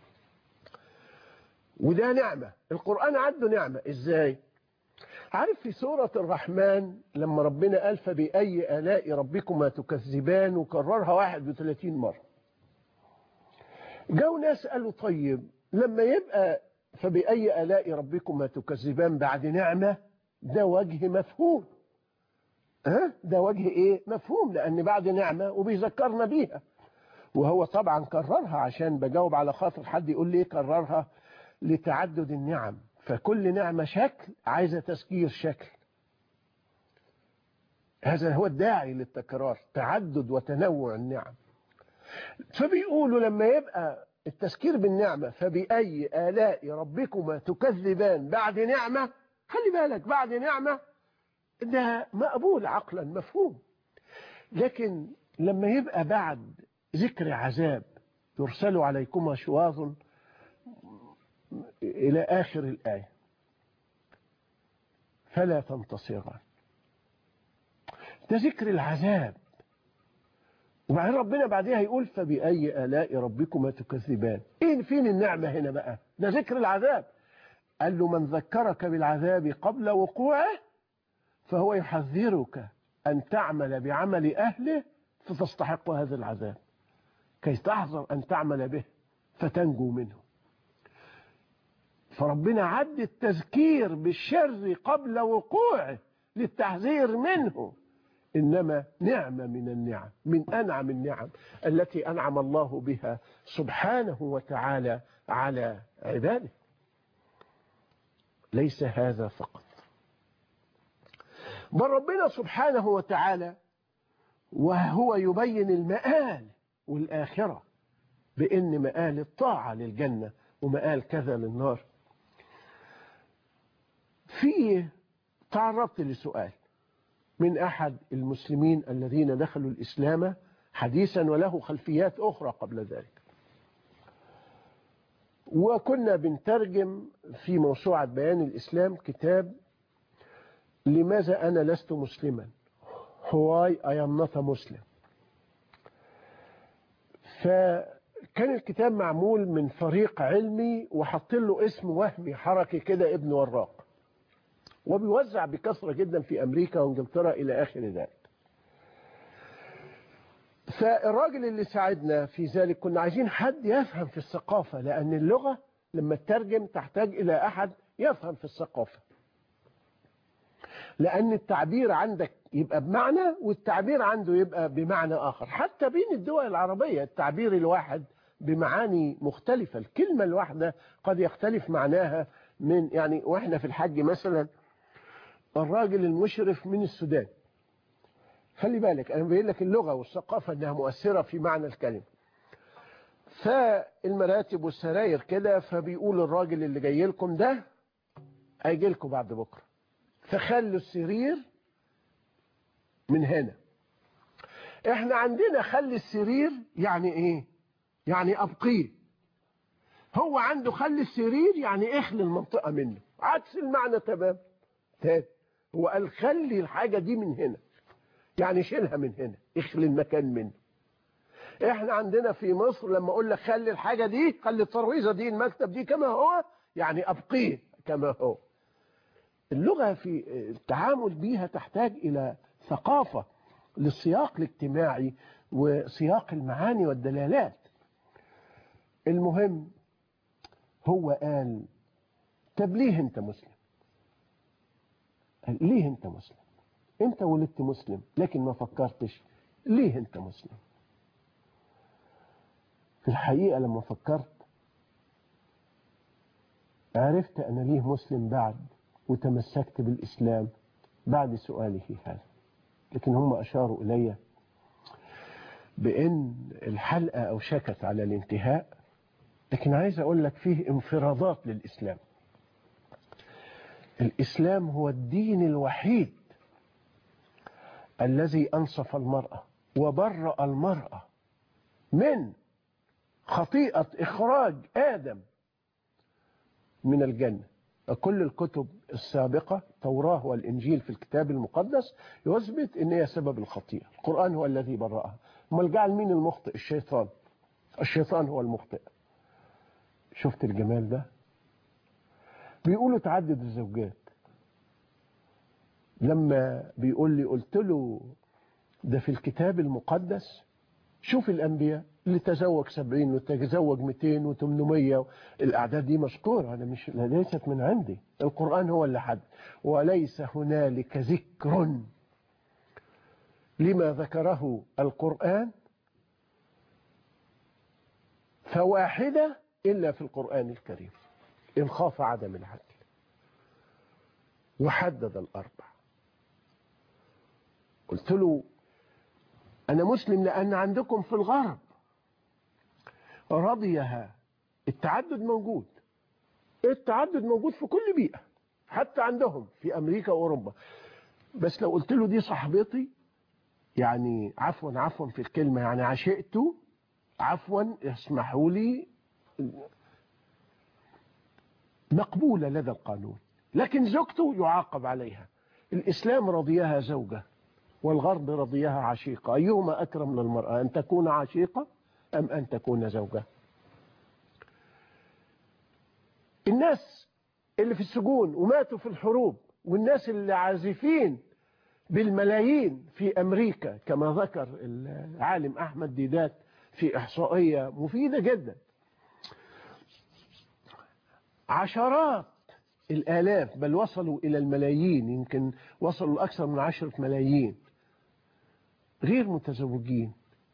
وده نعمة القرآن عده نعمة إزاي عارف في سورة الرحمن لما ربنا قال فبأي آلاء ربكما تكذبان وكررها 31 مرة جو ناس قالوا طيب لما يبقى فبأي آلاء ربكما تكذبان بعد نعمة ده وجه مفهوم ها ده وجه ايه مفهوم لان بعد نعمه وبيذكرنا بيها وهو طبعا كررها عشان بجاوب على خاطر حد يقول لي كررها لتعدد النعم فكل نعمه شكل عايزه تذكير شكل هذا هو الداعي للتكرار تعدد وتنوع النعم فبيقولوا لما يبقى التذكير بالنعمه فبأي آلاء ربكما تكذبان بعد نعمه خلي بالك بعد نعمة ده مقبول عقلا مفهوم لكن لما يبقى بعد ذكر عذاب يرسل عليكما شواظ إلى آخر الآية فلا تنتصران ده ذكر العذاب وبعدين ربنا بعدها يقول فبأي آلاء ربكما تكذبان إيه فين النعمة هنا بقى ده ذكر العذاب قال له من ذكرك بالعذاب قبل وقوعه فهو يحذرك أن تعمل بعمل أهله فتستحق هذا العذاب كي تحذر أن تعمل به فتنجو منه فربنا عد التذكير بالشر قبل وقوعه للتحذير منه إنما نعمة من النعم من أنعم النعم التي أنعم الله بها سبحانه وتعالى على عباده ليس هذا فقط بل ربنا سبحانه وتعالى وهو يبين المآل والآخرة بأن مآل الطاعة للجنة ومآل كذا للنار في تعرضت لسؤال من أحد المسلمين الذين دخلوا الإسلام حديثا وله خلفيات أخرى قبل ذلك وكنا بنترجم في موسوعة بيان الإسلام كتاب لماذا أنا لست مسلما Why I am not a Muslim فكان الكتاب معمول من فريق علمي وحط له اسم وهمي حركي كده ابن وراق وبيوزع بكثرة جدا في أمريكا وانجلترا إلى آخر ذلك فالراجل اللي ساعدنا في ذلك كنا عايزين حد يفهم في الثقافة لأن اللغة لما تترجم تحتاج إلى أحد يفهم في الثقافة لأن التعبير عندك يبقى بمعنى والتعبير عنده يبقى بمعنى آخر حتى بين الدول العربية التعبير الواحد بمعاني مختلفة الكلمة الواحدة قد يختلف معناها من يعني وإحنا في الحج مثلا الراجل المشرف من السودان خلي بالك أنا بقول لك اللغة والثقافة أنها مؤثرة في معنى الكلمة فالمراتب والسراير كده فبيقول الراجل اللي جاي لكم ده هيجي لكم بعد بكرة فخلوا السرير من هنا احنا عندنا خلي السرير يعني ايه يعني ابقيه هو عنده خلي السرير يعني اخلي المنطقة منه عكس المعنى تمام تاني هو قال خلي الحاجة دي من هنا يعني شيلها من هنا اخلي المكان منه احنا عندنا في مصر لما اقول لك خلي الحاجة دي خلي الترابيزة دي المكتب دي كما هو يعني ابقيه كما هو اللغة في التعامل بيها تحتاج الى ثقافة للسياق الاجتماعي وسياق المعاني والدلالات المهم هو قال طب ليه انت مسلم قال ليه انت مسلم انت ولدت مسلم لكن ما فكرتش ليه انت مسلم في الحقيقة لما فكرت عرفت أنا ليه مسلم بعد وتمسكت بالإسلام بعد سؤاله هذا لكن هم أشاروا إلي بأن الحلقة أوشكت على الانتهاء لكن عايز أقول لك فيه انفرادات للإسلام الإسلام هو الدين الوحيد الذي أنصف المرأة وبرأ المرأة من خطيئة إخراج آدم من الجنة كل الكتب السابقة التوراة والإنجيل في الكتاب المقدس يثبت أن هي سبب الخطيئة القرآن هو الذي برأها امال جعل مين المخطئ الشيطان الشيطان هو المخطئ شفت الجمال ده بيقولوا تعدد الزوجات لما بيقول لي قلت له ده في الكتاب المقدس شوف الأنبياء اللي تزوج سبعين وتزوج مئتين وتمنمية الأعداد دي مشكورة أنا مش ليست من عندي القرآن هو اللي حد وليس هنالك ذكر لما ذكره القرآن فواحدة إلا في القرآن الكريم إن خاف عدم العدل وحدد الأربع قلت له أنا مسلم لأن عندكم في الغرب رضيها التعدد موجود التعدد موجود في كل بيئة حتى عندهم في أمريكا وأوروبا بس لو قلت له دي صاحبتي يعني عفوا عفوا في الكلمة يعني عشقته عفوا اسمحوا لي مقبولة لدى القانون لكن زوجته يعاقب عليها الإسلام رضيها زوجة والغرب رضيها عشيقة أيهما أكرم للمرأة أن تكون عشيقة أم أن تكون زوجة الناس اللي في السجون وماتوا في الحروب والناس اللي عازفين بالملايين في أمريكا كما ذكر العالم أحمد ديدات في إحصائية مفيدة جدا عشرات الآلاف بل وصلوا إلى الملايين يمكن وصلوا لأكثر من عشرة ملايين غير متزوجين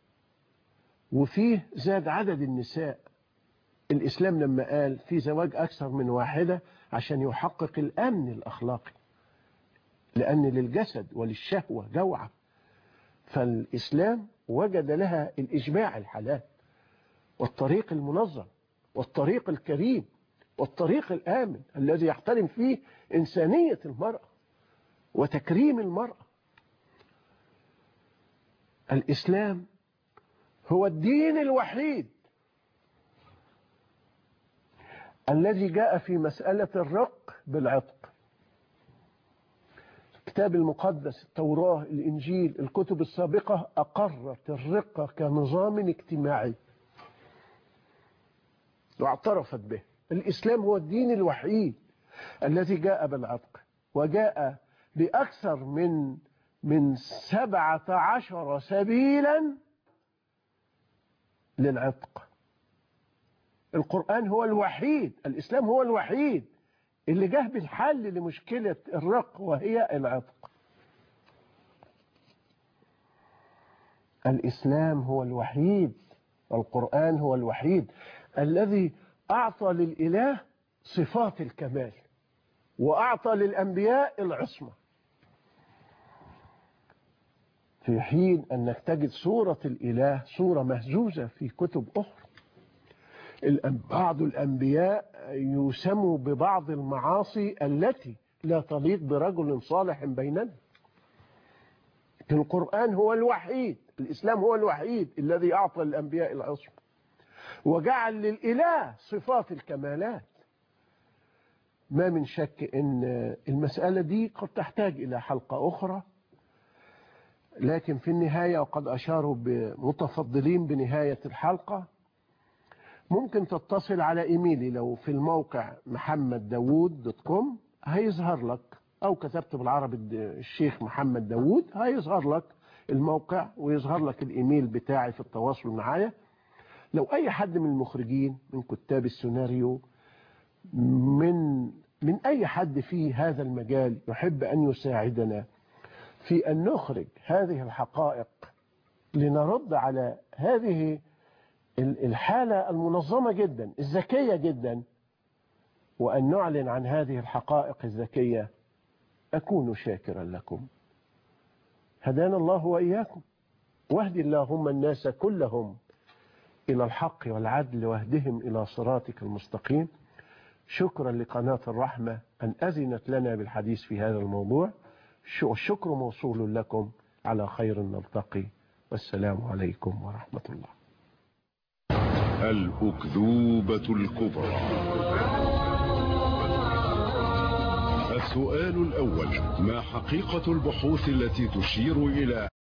وفيه زاد عدد النساء الإسلام لما قال في زواج أكثر من واحدة عشان يحقق الأمن الأخلاقي لأن للجسد وللشهوة جوعة فالإسلام وجد لها الإجماع الحلال والطريق المنظم والطريق الكريم والطريق الآمن الذي يحترم فيه إنسانية المرأة وتكريم المرأة الإسلام هو الدين الوحيد الذي جاء في مسألة الرق بالعتق الكتاب المقدس التوراة الإنجيل الكتب السابقة أقرت الرقة كنظام اجتماعي واعترفت به الإسلام هو الدين الوحيد الذي جاء بالعتق وجاء بأكثر من من سبعة عشر سبيلا للعتق القرآن هو الوحيد الإسلام هو الوحيد اللي جه بالحل لمشكلة الرق وهي العتق الإسلام هو الوحيد والقرآن هو الوحيد الذي أعطى للإله صفات الكمال وأعطى للأنبياء العصمة في حين أنك تجد صورة الإله صورة مهزوزة في كتب أخرى بعض الأنبياء يسموا ببعض المعاصي التي لا تليق برجل صالح بيننا القرآن هو الوحيد الإسلام هو الوحيد الذي أعطى الأنبياء العصمة وجعل للإله صفات الكمالات ما من شك أن المسألة دي قد تحتاج إلى حلقة أخرى لكن في النهاية وقد أشاروا بمتفضلين بنهاية الحلقة ممكن تتصل على إيميلي لو في الموقع محمد داوود دوت كوم هيظهر لك أو كتبت بالعربي الشيخ محمد داوود هيظهر لك الموقع ويظهر لك الإيميل بتاعي في التواصل معايا لو أي حد من المخرجين من كتاب السيناريو من من أي حد في هذا المجال يحب أن يساعدنا في أن نخرج هذه الحقائق لنرد على هذه الحالة المنظمة جدا الذكية جدا وأن نعلن عن هذه الحقائق الذكية أكون شاكرا لكم هدانا الله وإياكم واهد اللهم الناس كلهم إلى الحق والعدل واهدهم إلى صراطك المستقيم شكرا لقناة الرحمة أن أذنت لنا بالحديث في هذا الموضوع الشكر موصول لكم على خير نلتقي والسلام عليكم ورحمة الله الأكذوبة الكبرى السؤال الأول ما حقيقة البحوث التي تشير إلى